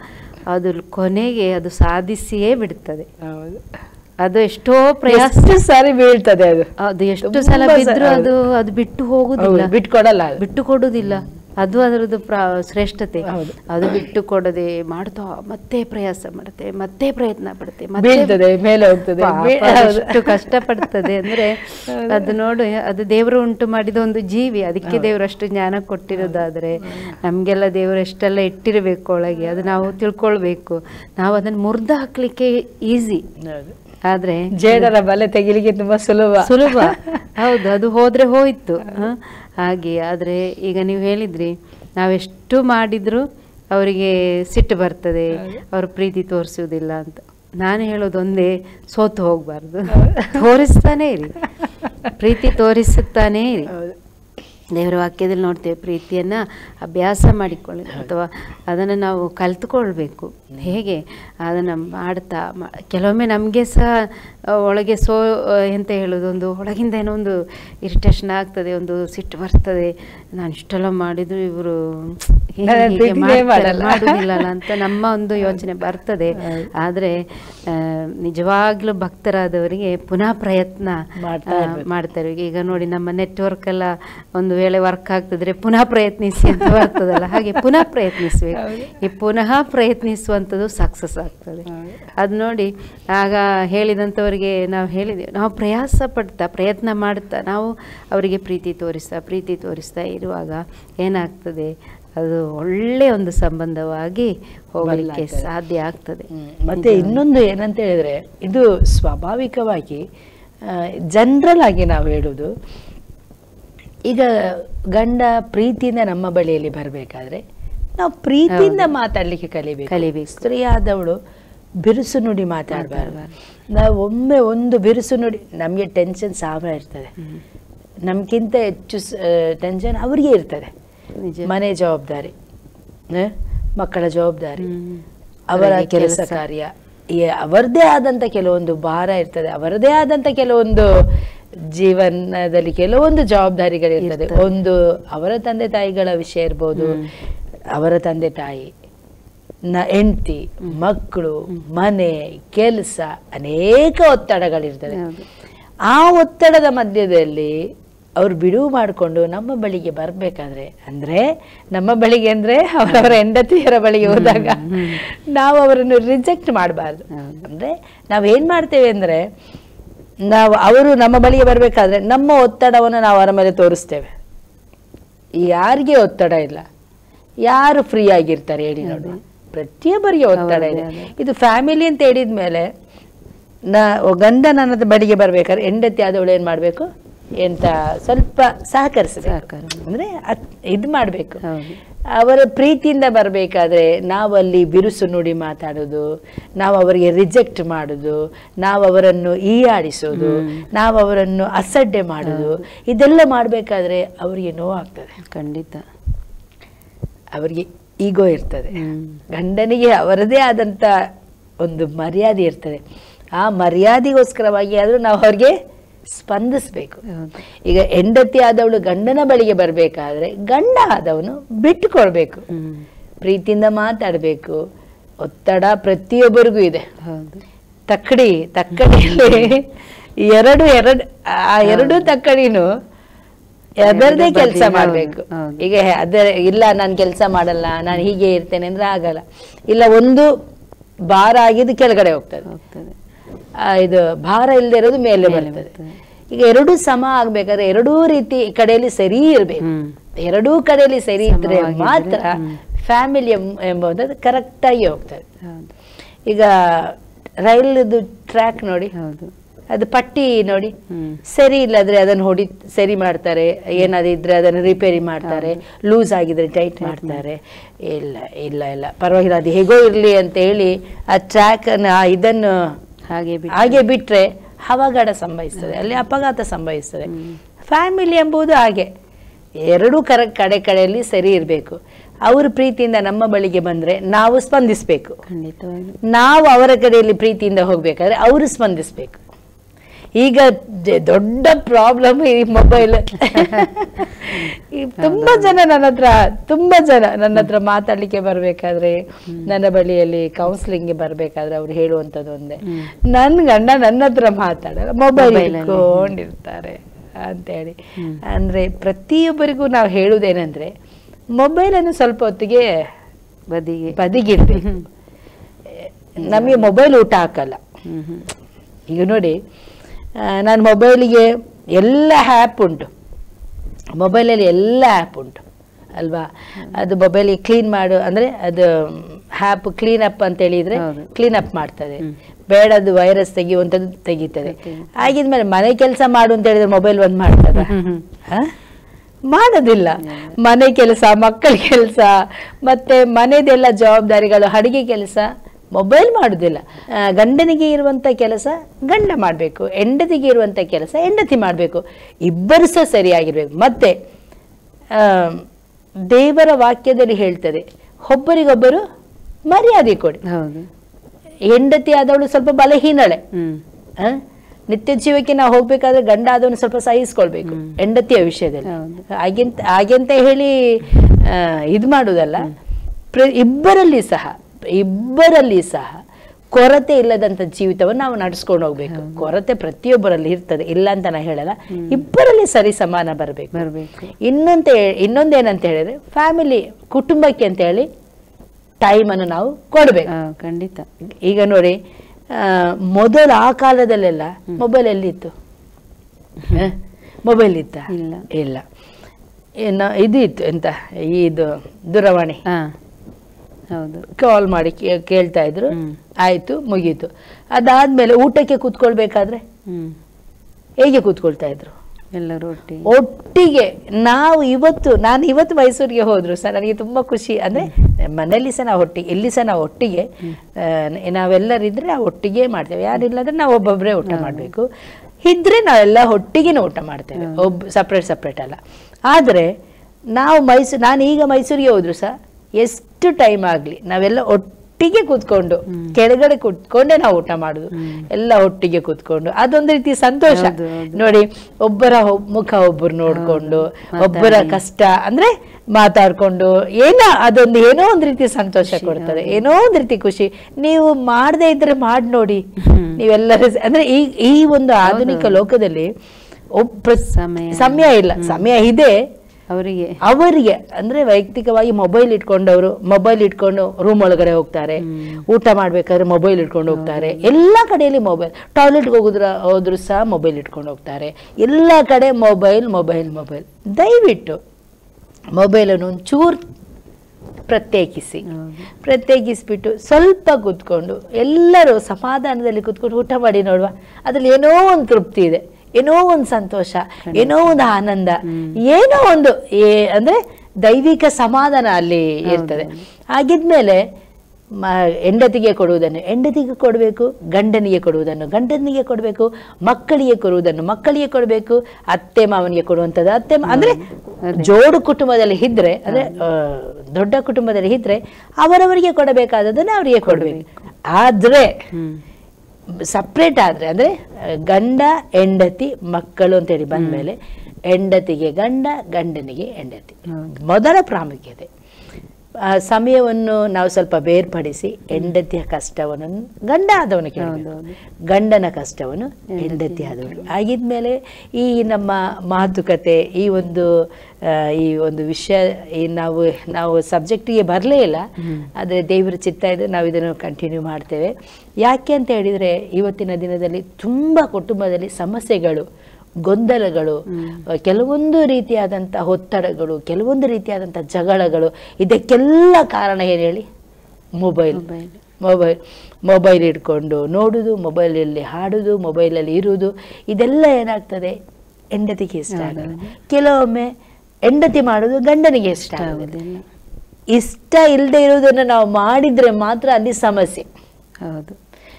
ಅದು ಕೊನೆಗೆ ಅದು ಸಾಧಿಸಿಯೇ ಬಿಡ್ತದೆ ಹೌದು ಅದು ಎಷ್ಟೋ ಪ್ರಯಾಸ ಎಷ್ಟು ಸಾರಿ ಬೀಳ್ತದೆ ಅದು ಅದು ಎಷ್ಟು ತುಂಬಾ ಸಲ ಸ- ಬಿದ್ರು ಹೌದು. ಅದು ಅದು ಬಿಟ್ಟು ಹೋಗುದಿಲ್ಲ ಹೌದು, ಬಿಟ್ಕೊಡಲ್ಲ ಅದು. ಬಿಟ್ಟು ಕೊಡುದಿಲ್ಲ ಅದು ಅದರದ್ದು ಪ್ರ ಶ್ರೇಷ್ಠತೆ ಹೌದು. ಅದು ಬಿಟ್ಟು ಕೊಡದೆ ಮಾಡ್ತಾ ಮತ್ತೆ ಪ್ರಯಾಸ ಮಾಡುತ್ತೆ ಮತ್ತೆ ಪ್ರಯತ್ನ ಪಡುತ್ತೆ ಮತ್ತೆ ಬೀಳ್ತದೆ ಮೇಲೆ ಹೋಗ್ತದೆ ಪಾಪ ಬೀ- ಅದು ಹೌದು. ಎಷ್ಟು ಕಷ್ಟಪಡ್ತದೆ ಅಂದ್ರೆ ಅದು ನೋಡು ಅದು ದೇವರು ಉಂಟು ಮಾಡಿದ ಒಂದು ಜೀವಿ ಅದಕ್ಕೆ ದೇವರು ಅಷ್ಟು ಜ್ಞಾನ ಕೊಟ್ಟಿರೋದಾದ್ರೆ ನಮ್ಗೆಲ್ಲ ದೇವರು ಎಷ್ಟೆಲ್ಲ ಇಟ್ಟಿರಬೇಕು ಒಳಗೆ ಅದು ನಾವು ತಿಳ್ಕೊಳ್ಬೇಕು ನಾವು ಅದನ್ನು ಮುರಿದು ಹಾಕ್ಲಿಕ್ಕೆ ಈಸಿ ಹೌದು. ಆದ್ರೆ ಜೇಡರ ಬಲೆ ತೆಗಿಲಿಕ್ಕೆ ತುಂಬಾ ಸುಲಭ ಸುಲಭ ಹೌದು ಅದು ಹೋದ್ರೆ ಹೋಯ್ತು ಹ? ಹಾಗೆ ಆದ್ರೆ ಈಗ ನೀವು ಹೇಳಿದ್ರಿ ನಾವೆಷ್ಟು ಮಾಡಿದ್ರು ಅವರಿಗೆ ಸಿಟ್ಟು ಬರ್ತದೆ ಅವ್ರ ಪ್ರೀತಿ ತೋರಿಸುವುದಿಲ್ಲ ಅಂತ ನಾನು ಹೇಳೋದು ಒಂದೇ ಸೋತು ಹೋಗ್ಬಾರ್ದು ತೋರಿಸ್ತಾನೆ ಇರಿ ಪ್ರೀತಿ ತೋರಿಸುತ್ತಾನೇ ಇರಿ ಹೌದು. ದೇವರ ವಾಕ್ಯದಲ್ಲಿ ನೋಡ್ತೇವೆ ಪ್ರೀತಿಯನ್ನು ಅಭ್ಯಾಸ ಮಾಡಿಕೊಳ್ಳಿ ಅಥವಾ ಅದನ್ನು ನಾವು ಕಲ್ತುಕೊಳ್ಬೇಕು ಹೇಗೆ ಅದನ್ನು ಮಾಡ್ತಾ ಮಾ- ಕೆಲವೊಮ್ಮೆ ನಮಗೆ ಸಹ ಆ, ಒಳಗೆ ಸೋ ಆ, ಎಂತ ಹೇಳೋದು ಒಂದು ಒಳಗಿಂದ ಏನೋ ಒಂದು ಇರಿಟೇಷನ್ ಆಗ್ತದೆ ಒಂದು ಸಿಟ್ಟು ಬರ್ತದೆ ನಾನು ಇಷ್ಟೆಲ್ಲ ಮಾಡಿದ್ರು ಇವರು ನನ್ನ ಪ್ರೀತಿನೇ ಮಾಡಲ್ಲ. ಮಾಡುದಿಲ್ಲಲ್ಲ ಅಂತ ನಮ್ಮ ಒಂದು ಯೋಚನೆ ಬರ್ತದೆ ಆದರೆ ನಿಜವಾಗ್ಲೂ ಭಕ್ತರಾದವರಿಗೆ ಪುನಃ ಪ್ರಯತ್ನ ಮಾಡ್ತಾ ಆ, ಇರ್ಬೇಕು. ಮಾಡ್ತಾರೆ ಈಗ ನೋಡಿ ನಮ್ಮ ನೆಟ್ವರ್ಕ್ ಎಲ್ಲ ಒಂದು ವೇಳೆ ವರ್ಕ್ ಆಗ್ತಿದ್ರೆ ಪುನಃ ಪ್ರಯತ್ನಿಸಿ ಅಂತ ಬರ್ತದಲ್ಲ ಹಾಗೆ ಪುನಃ ಪ್ರಯತ್ನಿಸ್ಬೇಕು ಈ ಪುನಃ ಪ್ರಯತ್ನಿಸುವಂಥದ್ದು ಸಕ್ಸಸ್ ಆಗ್ತದೆ ಅದು ನೋಡಿ ಆಗ ಹೇಳಿದಂಥವರಿಗೆ ನಾವು ಹೇಳಿದ್ವಿ ನಾವು ಪ್ರಯಾಸ ಪಡ್ತಾ ಪ್ರಯತ್ನ ಮಾಡ್ತಾ ನಾವು ಅವರಿಗೆ ಪ್ರೀತಿ ತೋರಿಸ್ತಾ ಪ್ರೀತಿ ತೋರಿಸ್ತಾ ಇರುವಾಗ ಏನಾಗ್ತದೆ ಅದು ಒಳ್ಳೆಯ ಒಂದು ಸಂಬಂಧವಾಗಿ ಹೋಗಲಿಕ್ಕೆ ಬದಲಾಗ್ತದೆ. ಸಾಧ್ಯ ಆಗ್ತದೆ ಹ್ಮ್. ಮತ್ತೆ ಇನ್ನೊಂದು ಏನಂತ ಹೇಳಿದ್ರೆ ಇದು ಸ್ವಾಭಾವಿಕವಾಗಿ ಜನರಲ್ ಆಗಿ ನಾವು ಹೇಳುದು ಈಗ ಗಂಡ ಪ್ರೀತಿಯಿಂದ ನಮ್ಮ ಬಳಿಯಲ್ಲಿ ಬರಬೇಕಾದ್ರೆ ನಾವು ಪ್ರೀತಿಯಿಂದ ಮಾತಾಡ್ಲಿಕ್ಕೆ ಕಲಿಬೇಕು ಕಲಿಬೇಕು. ಸ್ತ್ರೀ ಆದವಳು ಬಿರುಸು ನುಡಿ ಮಾತಾಡಬಾರ್ದು ನಾವು ಒಮ್ಮೆ ಒಂದು ಬಿರುಸು ನುಡಿ ನಮಗೆ ಟೆನ್ಷನ್ ಸಾವಿರ ಇರ್ತದೆ ನಮ್ಗಿಂತ ಹೆಚ್ಚು ಟೆನ್ಷನ್ ಅವರಿಗೆ ಇರ್ತದೆ ನಿಜ ಮನೆ ಜವಾಬ್ದಾರಿ ಹ? ಮಕ್ಕಳ ಜವಾಬ್ದಾರಿ ಹ್ಮ್. ಅವರ ಅವರಿಗೆ ಕೆಲಸ ಕೆಲಸ. ಕಾರ್ಯ ಈ ಅವರದೇ ಆದಂತ ಕೆಲವೊಂದು ಭಾರ ಇರ್ತದೆ ಅವರದೇ ಆದಂತ ಕೆಲವೊಂದು ಜೀವನದಲ್ಲಿ ಕೆಲವೊಂದು ಜವಾಬ್ದಾರಿಗಳಿರ್ತದೆ ಇರ್ತದೆ. ಒಂದು ಅವರ ತಂದೆ ತಾಯಿಗಳ ವಿಷಯ ಇರ್ಬೋದು ಅವರ ತಂದೆ ತಾಯಿ ನ ಹೆಂಡತಿ ಮಕ್ಕಳು ಮನೆ ಕೆಲಸ ಅನೇಕ ಒತ್ತಡಗಳಿರ್ತದೆ ಹೌದು. ಆ ಒತ್ತಡದ ಮಧ್ಯದಲ್ಲಿ ಅವ್ರು ಬಿಡುವು ಮಾಡಿಕೊಂಡು ನಮ್ಮ ಬಳಿಗೆ ಬರಬೇಕಾದ್ರೆ ಅಂದ್ರೆ ನಮ್ಮ ಬಳಿಗೆ ಅಂದ್ರೆ ಅವರವರ ಹೆಂಡತಿಯರ ಬಳಿಗೆ ಹೋದಾಗ ನಾವು ಅವರನ್ನು ರಿಜೆಕ್ಟ್ ಮಾಡಬಾರ್ದು ಹೌದು. ಅಂದ್ರೆ ನಾವೇನ್ ಮಾಡ್ತೇವೆ ಅಂದ್ರೆ ನಾವು ಅವರು ನಮ್ಮ ಬಳಿಗೆ ಬರಬೇಕಾದ್ರೆ ನಮ್ಮ ಒತ್ತಡವನ್ನು ನಾವು ಅವರ ಮೇಲೆ ತೋರಿಸ್ತೇವೆ ಯಾರಿಗೆ ಒತ್ತಡ ಇಲ್ಲ ಯಾರು ಫ್ರೀ ಆಗಿರ್ತಾರೆ ಹೇಳಿ ನೋಡಿ ಪ್ರತಿಯೊಬ್ಬರಿಗೆ ಒತ್ತಡ ಇದೆ ಹೌದು, ಇದು ಫ್ಯಾಮಿಲಿ ಅಂತ ಹೇಳಿದ್ಮೇಲೆ ನಾ ಗಂಡ ನನ್ನ ಬಳಿಗೆ ಬರ್ಬೇಕಾದ್ರೆ ಹೆಂಡತಿ ಆದವಳು ಏನ್ ಮಾಡ್ಬೇಕು ಎಂತ ಸ್ವಲ್ಪ ಸಹಕರಿಸಬೇಕು ಸಹಕಾರ ಮಾಡಿ. ಅಂದ್ರೆ ಅತ್- ಇದು ಮಾಡ್ಬೇಕು ಹೌದು. ಅವರ ಪ್ರೀತಿಯಿಂದ ಬರಬೇಕಾದ್ರೆ ನಾವಲ್ಲಿ ಬಿರುಸು ನುಡಿ ಮಾತಾಡೋದು ನಾವು ಅವರಿಗೆ ರಿಜೆಕ್ಟ್ ಮಾಡೋದು ನಾವು ಅವರನ್ನು ಈಯಾಡಿಸೋದು ನಾವು ಅವರನ್ನು ಅಸಡ್ಡೆ ಮಾಡೋದು ಇದೆಲ್ಲ ಮಾಡಬೇಕಾದ್ರೆ ಅವರಿಗೆ ನೋವಾಗ್ತದೆ ಖಂಡಿತ ಅವರಿಗೆ ಈಗೋ ಇರ್ತದೆ ಹ್ಮ್. ಗಂಡನಿಗೆ ಅವರದೇ ಆದಂತ ಒಂದು ಮರ್ಯಾದೆ ಇರ್ತದೆ ಆ ಮರ್ಯಾದೆಗೋಸ್ಕರವಾಗಿ ಆದ್ರೂ ನಾವು ಅವ್ರಿಗೆ ಸ್ಪಂದಿಸ್ಬೇಕು ಹೌದು. ಈಗ ಹೆಂಡತಿ ಆದವಳು ಗಂಡನ ಬಳಿಗೆ ಬರಬೇಕಾದ್ರೆ ಗಂಡ ಆದವನು ಬಿಟ್ಟುಕೊಳ್ಬೇಕು ಹ್ಮ್. ಪ್ರೀತಿಯಿಂದ ಮಾತಾಡಬೇಕು ಒತ್ತಡ ಪ್ರತಿಯೊಬ್ಬರಿಗೂ ಇದೆ ಹೌದು ತಕ್ಕಡಿ ತಕ್ಕಡಿಯಲ್ಲಿ ಎರಡು ಎರಡು ಆ ಎರಡು ತಕ್ಕಡಿನು ಅದರದೇ ಎರಡು ಕೆಲಸ ಬದಿ, ಮಾಡ್ಬೇಕು ಹೌದು, ಹೌದು. ಈಗ ಅದರ ಇಲ್ಲ ನಾನು ಕೆಲಸ ಮಾಡಲ್ಲ ನಾನು ಹೀಗೆ ಇರ್ತೇನೆ ಅಂದ್ರೆ ಆಗಲ್ಲ ಇಲ್ಲ ಒಂದು ಭಾರ ಆಗಿದ್ದು ಕೆಳಗಡೆ ಹೋಗ್ತದೆ ಹೋಗ್ತದೆ ಆ, ಇದು ಭಾರ ಇಲ್ಲದೆ ಇರೋದು ಮೇಲೆ ಮೇಲೆ ಬರ್ತದೆ ಬರ್ತದೆ. ಈಗ ಎರಡೂ ಸಮ ಆಗ್ಬೇಕಾದ್ರೆ ಎರಡೂ ರೀತಿ ಕಡೆಯಲ್ಲಿ ಸರಿ ಇರ್ಬೇಕು ಹ್ಮ್. ಎರಡೂ ಕಡೆಯಲ್ಲಿ ಸರಿ ಇದ್ರೆ ಸಮವಾಗಿದ್ರೆ, ಮಾತ್ರ ಹ್ಮ್. ಫ್ಯಾಮಿಲಿ ಎಂಬುದು ಕರೆಕ್ಟ್ ಆಗಿ ಹೋಗ್ತದೆ ಹೌದು ಈಗ ರೈಲ್ದು ಟ್ರ್ಯಾಕ್ ನೋಡಿ ಹೌದು ಅದು ಪಟ್ಟಿ ನೋಡಿ ಹ್ಮ್. ಸರಿ ಇಲ್ಲದ್ರೆ ಅದನ್ನು ಹೊಡಿ ಸರಿ ಮಾಡ್ತಾರೆ ಏನಾದ್ರು ಇದ್ರೆ ಅದನ್ನು ರಿಪೇರಿ ಮಾಡ್ತಾರೆ ಲೂಸ್ ಆಗಿದ್ರೆ ಟೈಟ್ ಮಾಡ್ತಾರೆ ಇಲ್ಲ ಇಲ್ಲ ಇಲ್ಲ ಪರವಾಗಿಲ್ಲ ಅದು ಹೇಗೋ ಇರ್ಲಿ ಅಂತ ಹೇಳಿ ಆ ಟ್ರ್ಯಾಕ್ ಇದನ್ನು ಹಾಗೆ ಬಿಟ್ಟು ಹಾಗೆ ಬಿಟ್ರೆ ಅವಘಡ ಸಂಭವಿಸ್ತದೆ ಅಲ್ಲಿ ಅಪಘಾತ ಸಂಭವಿಸ್ತದೆ ಫ್ಯಾಮಿಲಿ ಎಂಬುದು ಹಾಗೆ ಎರಡೂ ಕರ ಕಡೆ ಕಡೆಯಲ್ಲಿ ಸರಿ ಇರಬೇಕು ಅವ್ರ ಪ್ರೀತಿಯಿಂದ ನಮ್ಮ ಬಳಿಗೆ ಬಂದ್ರೆ ನಾವು ಸ್ಪಂದಿಸಬೇಕು ಖಂಡಿತವಾಗಿ ನಾವು ಅವರ ಕಡೆಯಲ್ಲಿ ಪ್ರೀತಿಯಿಂದ ಹೋಗ್ಬೇಕಾದ್ರೆ ಅವರು ಸ್ಪಂದಿಸಬೇಕು ಈಗ ಜ- ದೊಡ್ಡ ಪ್ರಾಬ್ಲಮ್ ಈ ಮೊಬೈಲ್ ತುಂಬಾ ಜನ ನನ್ನ ಹತ್ರ ತುಂಬಾ ಜನ ನನ್ನ ಹತ್ರ ಮಾತಾಡ್ಲಿಕ್ಕೆ ಬರ್ಬೇಕಾದ್ರೆ ನನ್ನ ಬಳಿಯಲ್ಲಿ ಕೌನ್ಸಿಲಿಂಗ್ ಬರ್ಬೇಕಾದ್ರೆ ಅವ್ರು ಹೇಳುವಂತದ್ದು ಒಂದೇ ನನ್ ಗಂಡ ನನ್ನ ಹತ್ರ ಮಾತಾಡಲ್ಲ ಮೊಬೈಲ್ Mobile ಅಲ್ಲಿ. ಇಟ್ಕೊಂಡಿರ್ತಾರೆ ಅಂತೇಳಿ ಅಂದ್ರೆ ಪ್ರತಿಯೊಬ್ಬರಿಗೂ ನಾವು ಹೇಳುವುದೇನೆಂದ್ರೆ ಮೊಬೈಲ್ ಅನ್ನು ಸ್ವಲ್ಪ ಹೊತ್ತಿಗೆ ಬದಿಗೆ ಬದಿಗಿಡ್ಬೇಕು ನಮಗೆ ಮೊಬೈಲ್ ಊಟ ಹಾಕಲ್ಲ ಹ್ಮ್ ಹ್ಮ್ ಈಗ ನೋಡಿ ನಾನು ಮೊಬೈಲಿಗೆ ಎಲ್ಲ ಆ್ಯಪ್ ಉಂಟು ಮೊಬೈಲಲ್ಲಿ ಎಲ್ಲ ಆ್ಯಪ್ ಉಂಟು ಅಲ್ವಾ ಅದು ಮೊಬೈಲಿಗೆ ಕ್ಲೀನ್ ಮಾಡು ಅಂದರೆ ಅದು ಆ್ಯಪ್ ಕ್ಲೀನ್ ಅಪ್ ಅಂತ ಹೇಳಿದ್ರೆ ಹೌದು. ಕ್ಲೀನ್ ಅಪ್ ಮಾಡ್ತದೆ ಹ್ಮ್. ಬೇಡದು ವೈರಸ್ ತೆಗೆಯುವಂಥದ್ದು ತೆಗಿತದೆ ತೆಗಿ- ಆಗಿದ್ಮೇಲೆ ಮನೆ ಕೆಲಸ ಮಾಡು ಅಂತ ಹೇಳಿದ್ರೆ ಮೊಬೈಲ್ ಬಂದ್ ಮಾಡ್ತದ ಹ್ಮ್ ಹ್ಮ್. ಹ? ಮಾಡೋದಿಲ್ಲ ಮನೆ ಕೆಲಸ ಮಕ್ಕಳ ಕೆಲಸ ಮತ್ತೆ ಮನೆದೆಲ್ಲ ಜವಾಬ್ದಾರಿಗಳು ಅಡಿಗೆ ಕೆಲಸ ಮೊಬೈಲ್ ಮಾಡುದಿಲ್ಲ ಆ, ಗಂಡನಿಗೆ ಇರುವಂತ ಕೆಲಸ ಗಂಡ ಮಾಡಬೇಕು ಹೆಂಡತಿಗೆ ಇರುವಂತ ಕೆಲಸ ಹೆಂಡತಿ ಮಾಡಬೇಕು ಇಬ್ಬರು ಸಹ ಸರಿಯಾಗಿರ್ಬೇಕು ಮತ್ತೆ ಆ, ದೇವರ ವಾಕ್ಯದಲ್ಲಿ ಹೇಳ್ತದೆ ಒಬ್ಬರಿಗೊಬ್ಬರು ಮರ್ಯಾದೆ ಕೊಡಿ ಹೌದು ಹೆಂಡತಿ ಆದವಳು ಸ್ವಲ್ಪ ಬಲಹೀನಳೆ ಹ್ಮ್ ಆ? ನಿತ್ಯ ಜೀವಕ್ಕೆ ನಾವು ಹೋಗ್ಬೇಕಾದ್ರೆ ಗಂಡ ಆದವನು ಸ್ವಲ್ಪ ಸಹಿಸ್ಕೊಳ್ಬೇಕು ಹ್ಮ್. ಹೆಂಡತಿಯ ವಿಷಯದಲ್ಲಿ ಹೌದು. ಹಾಗೆಂತ ಹಾಗೆಂತ ಹೇಳಿ ಆ, ಇದು ಮಾಡುವುದಲ್ಲ ಪ್ರ- ಇಬ್ಬರಲ್ಲಿ ಸಹ ಇಬ್ಬರಲ್ಲಿ ಸಹ ಕೊರತೆ ಇಲ್ಲದಂತ ಜೀವಿತವನ್ನು ನಾವು ನಡೆಸ್ಕೊಂಡು ಹೋಗ್ಬೇಕು ಕೊರತೆ ಪ್ರತಿಯೊಬ್ಬರಲ್ಲಿ ಇರ್ತದೆ ಇಲ್ಲ ಅಂತ ನಾ ಹೇಳಲ್ಲ ಇಬ್ಬರಲ್ಲಿ ಸರಿ ಸಮಾನ ಬರಬೇಕು ಬರ್ಬೇಕು ಇನ್ನೊಂದು ಇನ್ನೊಂದೇನಂತ ಹೇಳಿದ್ರೆ ಫ್ಯಾಮಿಲಿ ಕುಟುಂಬಕ್ಕೆ ಅಂತ ಹೇಳಿ ಟೈಮನ್ನು ನಾವು ಕೊಡಬೇಕು ಆ, ಖಂಡಿತ ಈಗ ನೋಡಿ ಆ, ಮೊದಲು ಆ ಕಾಲದಲ್ಲೆಲ್ಲ ಮೊಬೈಲ್ ಎಲ್ಲಿತ್ತು ಮೊಬೈಲ್ ಇತ್ತ ಇಲ್ಲ. ಇಲ್ಲ ಇನ್ನು ಇದು ಇತ್ತು ಎಂತ ಇದು ದೂರವಾಣಿ ಹಾ ಹೌದು ಕಾಲ್ ಮಾಡಿ ಕೇ- ಕೇಳ್ತಾ ಇದ್ರು ಹ್ಮ್. ಆಯ್ತು ಮುಗೀತು ಅದಾದ್ಮೇಲೆ ಊಟಕ್ಕೆ ಕೂತ್ಕೊಳ್ಬೇಕಾದ್ರೆ ಹ್ಮ್ ಹೇಗೆ ಕೂತ್ಕೊಳ್ತಾ ಇದ್ರು ಎಲ್ಲರೂ ಒಟ್ಟಿಗೆ ಒಟ್ಟಿಗೆ ನಾವು ಇವತ್ತು ನಾನು ಇವತ್ತು ಮೈಸೂರಿಗೆ ಹೋದ್ರು ಸರ್ ನನಗೆ ತುಂಬಾ ಖುಷಿ ಅಂದ್ರೆ ಮನೆಯಲ್ಲಿ ಸಹ ನಾವು ಒಟ್ಟಿಗೆ ಇಲ್ಲಿ ಸಹ ನಾವು ಒಟ್ಟಿಗೆ ಆ, ನಾವೆಲ್ಲರಿದ್ರೆ ನಾವು ಒಟ್ಟಿಗೆ ಮಾಡ್ತೇವೆ ಯಾರಿಲ್ಲ ಅಂದ್ರೆ ನಾವು ಒಬ್ಬೊಬ್ಬರೇ ಊಟ ಮಾಡಬೇಕು ಇದ್ರೆ ನಾವೆಲ್ಲ ಒಟ್ಟಿಗೆನೇ ಊಟ ಮಾಡ್ತೇವೆ ಒಬ್ಬ ಸಪ್ರೇಟ್ ಸಪ್ರೇಟ್ ಅಲ್ಲ ಆದ್ರೆ ನಾವು ಮೈಸೂರು ನಾನು ಈಗ ಮೈಸೂರಿಗೆ ಹೋದ್ರು ಸಹ ಎಷ್ಟು ಟೈಮ್ ಆಗಲಿ ನಾವೆಲ್ಲ ಒಟ್ಟಿಗೆ ಕೂತ್ಕೊಂಡು ಕೆಳಗಡೆ ಕೂತ್ಕೊಂಡೇ ನಾವು ಊಟ ಮಾಡುದು ಎಲ್ಲ ಒಟ್ಟಿಗೆ ಕೂತ್ಕೊಂಡು ಅದೊಂದು ರೀತಿ ಸಂತೋಷ ಹೌದು, ಹೌದು. ನೋಡಿ ಒಬ್ಬರ ಹೊ- ಮುಖ ಒಬ್ಬರು ನೋಡ್ಕೊಂಡು ಹೌದು. ಒಬ್ಬರ ಮಾತಾಡಿ. ಕಷ್ಟ ಅಂದ್ರೆ ಮಾತಾಡ್ಕೊಂಡು ಏನ ಅದೊಂದು ಏನೋ ಒಂದ್ ರೀತಿ ಸಂತೋಷ ಕೊಡ್ತದೆ ಏನೋ ಒಂದ್ ರೀತಿ ಖುಷಿ ನೀವು ಮಾಡದೇ ಇದ್ರೆ ಮಾಡಿ ನೋಡಿ ಹ್ಮ್. ನೀವೆಲ್ಲರೂ ಸ- ಅಂದ್ರೆ ಈ ಈ ಒಂದು ಆಧುನಿಕ ಲೋಕದಲ್ಲಿ ಒಬ್ಬ ಸಮಯ ಸಮಯ ಇಲ್ಲ ಸಮಯ ಇದೆ ಅವರಿಗೆ ಅವರಿಗೆ ಅಂದ್ರೆ ವೈಯಕ್ತಿಕವಾಗಿ ಮೊಬೈಲ್ ಇಟ್ಕೊಂಡವರು ಮೊಬೈಲ್ ಇಟ್ಕೊಂಡು ರೂಮ್ ಒಳಗಡೆ ಹೋಗ್ತಾರೆ ಊಟ ಮಾಡ್ಬೇಕಾದ್ರೆ ಮೊಬೈಲ್ ಇಟ್ಕೊಂಡು ಹೋಗ್ತಾರೆ ಎಲ್ಲ ಕಡೆಯಲ್ಲಿ ಮೊಬೈಲ್ ಟಾಯ್ಲೆಟ್ಗೆ ಹೋಗುದ್ರ ಹೋದ್ರು ಸಹ ಮೊಬೈಲ್ ಇಟ್ಕೊಂಡು ಹೋಗ್ತಾರೆ ಎಲ್ಲ ಕಡೆ ಮೊಬೈಲ್ ಮೊಬೈಲ್ ಮೊಬೈಲ್ ದಯವಿಟ್ಟು ಮೊಬೈಲನ್ನು ಒಂಚೂರು ಪ್ರತ್ಯೇಕಿಸಿ ಹೌದು. ಪ್ರತ್ಯೇಕಿಸ್ಬಿಟ್ಟು ಸ್ವಲ್ಪ ಕೂತ್ಕೊಂಡು ಎಲ್ಲರೂ ಸಮಾಧಾನದಲ್ಲಿ ಕೂತ್ಕೊಂಡು ಊಟ ಮಾಡಿ ನೋಡುವ ಅದ್ರಲ್ಲಿ ಏನೋ ಒಂದು ತೃಪ್ತಿ ಇದೆ ಏನೋ ಒಂದು ಸಂತೋಷ ಏನೋ ಒಂದು ಆನಂದ ಏನೋ ಒಂದು ಏ- ಅಂದ್ರೆ ದೈವಿಕ ಸಮಾಧಾನ ಅಲ್ಲಿ ಇರ್ತದೆ ಹಾಗಿದ್ಮೇಲೆ ಮ ಹೆಂಡತಿಗೆ ಕೊಡುವುದನ್ನು ಹೆಂಡತಿಗೆ ಕೊಡಬೇಕು ಗಂಡನಿಗೆ ಕೊಡುವುದನ್ನು ಗಂಡನಿಗೆ ಕೊಡಬೇಕು ಮಕ್ಕಳಿಗೆ ಕೊಡುವುದನ್ನು ಮಕ್ಕಳಿಗೆ ಕೊಡಬೇಕು ಅತ್ತೆ ಮಾವನಿಗೆ ಕೊಡುವಂಥದ್ದು ಅತ್ತೆ ಮಾ- ಅಂದ್ರೆ ಜೋಡು ಕುಟುಂಬದಲ್ಲಿ ಇದ್ರೆ ಅಂದ್ರೆ ಆ, ದೊಡ್ಡ ಕುಟುಂಬದಲ್ಲಿ ಇದ್ರೆ ಅವರವರಿಗೆ ಕೊಡಬೇಕಾದದನ್ನು ಅವರಿಗೆ ಕೊಡಬೇಕು ಆದ್ರೆ ಹ್ಮ್ ಸಪ್ರೇಟ್ ಆದ್ರೆ ಅಂದ್ರೆ ಆ, ಗಂಡ ಹೆಂಡತಿ ಮಕ್ಕಳು ಅಂತೇಳಿ ಬಂದ್ಮೇಲೆ ಹೆಂಡತಿಗೆ ಗಂಡ ಗಂಡನಿಗೆ ಹೆಂಡತಿ ಹೌದು. ಮೊದಲ ಪ್ರಾಮುಖ್ಯತೆ ಆ ಸಮಯವನ್ನು ನಾವು ಸ್ವಲ್ಪ ಬೇರ್ಪಡಿಸಿ ಹೆಂಡತಿಯ ಕಷ್ಟವನ್ನು ಗಂಡ ಆದವನು ಕೇಳಬೇಕು ಹೌದೌದು. ಗಂಡನ ಕಷ್ಟವನ್ನು ಹೆಂಡತಿ ಆದವನು ಆಗಿದ್ಮೇಲೆ ಈ ನಮ್ಮ ಮಾತುಕತೆ ಈ ಒಂದು ಆ, ಈ ಒಂದು ವಿಷಯ ಈ ನಾವು ನಾವು ಸಬ್ಜೆಕ್ಟಿಗೆ ಬರಲೇ ಇಲ್ಲ ಆದರೆ ದೇವರ ಚಿತ್ತ ಇದೆ ನಾವು ಇದನ್ನು ಕಂಟಿನ್ಯೂ ಮಾಡ್ತೇವೆ ಯಾಕೆ ಅಂತ ಹೇಳಿದರೆ ಇವತ್ತಿನ ದಿನದಲ್ಲಿ ತುಂಬ ಕುಟುಂಬದಲ್ಲಿ ಸಮಸ್ಯೆಗಳು ಗೊಂದಲಗಳು ಆ, ಕೆಲವೊಂದು ರೀತಿಯಾದಂಥ ಒತ್ತಡಗಳು ಕೆಲವೊಂದು ರೀತಿಯಾದಂಥ ಜಗಳಗಳು ಇದಕ್ಕೆಲ್ಲ ಕಾರಣ ಏನು ಹೇಳಿ ಮೊಬೈಲ್ ಮೊಬೈಲ್ ಮೊಬೈಲ್ ಮೊಬೈಲ್ ಇಟ್ಕೊಂಡು ನೋಡುದು ಮೊಬೈಲಲ್ಲಿ ಹಾಡುದು ಮೊಬೈಲಲ್ಲಿ ಇರುವುದು ಇದೆಲ್ಲ ಏನಾಗ್ತದೆ ಹೆಂಡತಿಗೆ ಇಷ್ಟ ಆಗಲ್ಲ ಕೆಲವೊಮ್ಮೆ ಹೆಂಡತಿ ಮಾಡೋದು ಗಂಡನಿಗೆ ಇಷ್ಟ ಆಗೋದಿಲ್ಲ ಆಗುದಿಲ್ಲ ಇಷ್ಟ ಇಲ್ಲದೆ ಇರುವುದನ್ನು ನಾವು ಮಾಡಿದ್ರೆ ಮಾತ್ರ ಅಲ್ಲಿ ಸಮಸ್ಯೆ ಹೌದು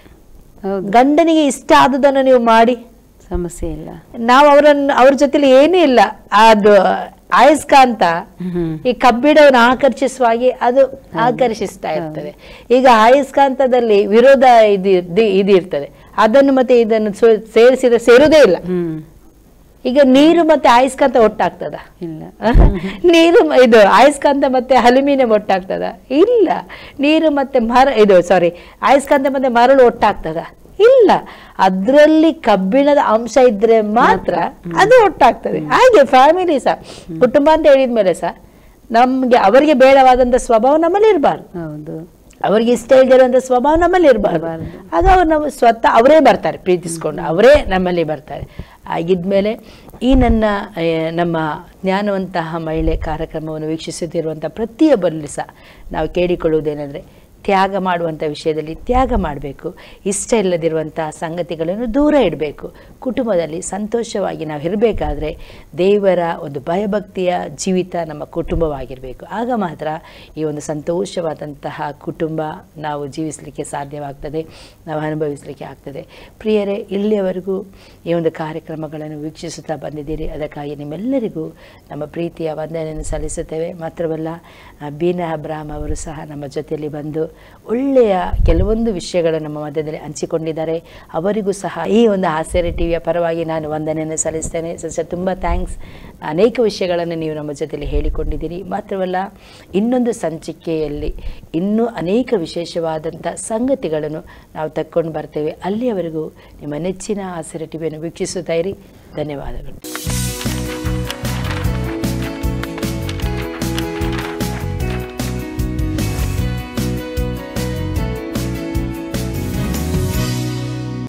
ಹೌದು ಗಂಡನಿಗೆ ಇಷ್ಟ ಆದುದನ್ನು ನೀವು ಮಾಡಿ ಸಮಸ್ಯೆ ಇಲ್ಲ ನಾವು ಅವರನ್ನು ಅವ್ರ ಜೊತೆಲಿ ಏನೂ ಇಲ್ಲ ಅದು ಆಯಸ್ಕಾಂತ ಹ್ಮ್ ಈ ಕಬ್ಬಿಣವನ್ನು ಆಕರ್ಷಿಸುವ ಹಾಗೆ ಅದು ಆಕರ್ಷಿಸ್ತಾ ಇರ್ತದೆ ಈಗ ಆಯಸ್ಕಾಂತದಲ್ಲಿ ವಿರೋಧ ಇದು ಇದ್ದು- ಇದು ಇರ್ತದೆ ಅದನ್ನು ಮತ್ತೆ ಇದನ್ನು ಸೊ- ಸೇರಿಸಿದ್ರೆ ಸೇರುವುದೇ ಇಲ್ಲ ಹ್ಮ್ ಈಗ ನೀರು ಮತ್ತೆ ಆಯಸ್ಕಾಂತ ಒಟ್ಟಾಗ್ತದ ಇಲ್ಲ ನೀರು ಮ- ಇದು ಆಯಸ್ಕಾಂತ ಮತ್ತೆ ಅಲ್ಯೂಮಿನಿಯಂ ಒಟ್ಟಾಗ್ತದ ಇಲ್ಲ ನೀರು ಮತ್ತೆ ಮರ ಇದು ಸಾರಿ ಆಯಸ್ಕಾಂತ ಮತ್ತೆ ಮರಳು ಒಟ್ಟಾಗ್ತದ ಇಲ್ಲ ಅದರಲ್ಲಿ ಕಬ್ಬಿಣದ ಅಂಶ ಇದ್ರೆ ಮಾತ್ರ ಅದು ಒಟ್ಟಾಗ್ತದೆ ಹಾಗೆ ಫ್ಯಾಮಿಲಿ ಸಹ ಕುಟುಂಬ ಅಂತ ಹೇಳಿದ್ಮೇಲೆ ಸಹ ನಮ್ಗೆ ಅವರಿಗೆ ಬೇಡವಾದಂತ ಸ್ವಭಾವ ನಮ್ಮಲ್ಲಿ ಇರಬಾರ್ದು ಹೌದು ಅವರಿಗೆ ಇಷ್ಟ ಇಲ್ದಿರುವಂತ ಸ್ವಭಾವ ನಮ್ಮಲ್ಲಿ ಇರಬಾರ್ದು ಇರ್ಬಾರ್ದು. ಆಗ ಅವ್ರು ನಾವು ಸ್ವತಃ ಅವರೇ ಬರ್ತಾರೆ ಪ್ರೀತಿಸ್ಕೊಂಡು ಅವರೇ ನಮ್ಮಲ್ಲಿ ಬರ್ತಾರೆ ಆಗಿದ್ಮೇಲೆ ಈ ನನ್ನ ಆ, ನಮ್ಮ ಜ್ಞಾನವಂತಹ ಮಹಿಳೆ ಕಾರ್ಯಕ್ರಮವನ್ನು ವೀಕ್ಷಿಸುತ್ತಿರುವಂಥ ಪ್ರತಿಯೊಬ್ಬರಲ್ಲಿ ಸಹ ನಾವು ಕೇಳಿಕೊಳ್ಳುವುದೇನೆಂದರೆ ತ್ಯಾಗ ಮಾಡುವಂಥ ವಿಷಯದಲ್ಲಿ ತ್ಯಾಗ ಮಾಡಬೇಕು ಇಷ್ಟ ಇಲ್ಲದಿರುವಂಥ ಸಂಗತಿಗಳನ್ನು ದೂರ ಇಡಬೇಕು ಕುಟುಂಬದಲ್ಲಿ ಸಂತೋಷವಾಗಿ ನಾವು ಇರಬೇಕಾದ್ರೆ ದೇವರ ಒಂದು ಭಯಭಕ್ತಿಯ ಜೀವಿತ ನಮ್ಮ ಕುಟುಂಬವಾಗಿರಬೇಕು ಆಗ ಮಾತ್ರ ಈ ಒಂದು ಸಂತೋಷವಾದಂತಹ ಕುಟುಂಬ ನಾವು ಜೀವಿಸಲಿಕ್ಕೆ ಸಾಧ್ಯವಾಗ್ತದೆ ನಾವು ಅನುಭವಿಸಲಿಕ್ಕೆ ಆಗ್ತದೆ ಪ್ರಿಯರೇ ಇಲ್ಲಿಯವರೆಗೂ ಈ ಒಂದು ಕಾರ್ಯಕ್ರಮಗಳನ್ನು ವೀಕ್ಷಿಸುತ್ತಾ ಬಂದಿದ್ದೀರಿ ಅದಕ್ಕಾಗಿ ನಿಮ್ಮೆಲ್ಲರಿಗೂ ನಮ್ಮ ಪ್ರೀತಿಯ ವಂದನೆಯನ್ನು ಸಲ್ಲಿಸುತ್ತೇವೆ ಮಾತ್ರವಲ್ಲ ಆ, ಬೀನಾ ಅಬ್ರಾಮ್ ಅವರು ಸಹ ನಮ್ಮ ಜೊತೆಯಲ್ಲಿ ಬಂದು ಒಳ್ಳೆಯ ಕೆಲವೊಂದು ವಿಷಯಗಳು ನಮ್ಮ ಮಧ್ಯದಲ್ಲಿ ಹಂಚಿಕೊಂಡಿದ್ದಾರೆ ಅವರಿಗೂ ಸಹ ಈ ಒಂದು ಹಾಸ್ಯರಿ ಟಿವಿಯ ಪರವಾಗಿ ನಾನು ವಂದನೆಯನ್ನು ಸಲ್ಲಿಸ್ತೇನೆ ಸರ್ ತುಂಬ ಥ್ಯಾಂಕ್ಸ್ ಅನೇಕ ವಿಷಯಗಳನ್ನು ನೀವು ನಮ್ಮ ಜೊತೆಯಲ್ಲಿ ಹೇಳಿಕೊಂಡಿದ್ದೀರಿ ಮಾತ್ರವಲ್ಲ ಇನ್ನೊಂದು ಸಂಚಿಕೆಯಲ್ಲಿ ಇನ್ನೂ ಅನೇಕ ವಿಶೇಷವಾದಂಥ ಸಂಗತಿಗಳನ್ನು ನಾವು ತಕ್ಕೊಂಡು ಬರ್ತೇವೆ ಅಲ್ಲಿಯವರೆಗೂ ನಿಮ್ಮ ನೆಚ್ಚಿನ ಹಾಸ್ಯರಿ ಟಿವಿಯನ್ನು ವೀಕ್ಷಿಸುತ್ತಾ ಇರಿ ಧನ್ಯವಾದಗಳು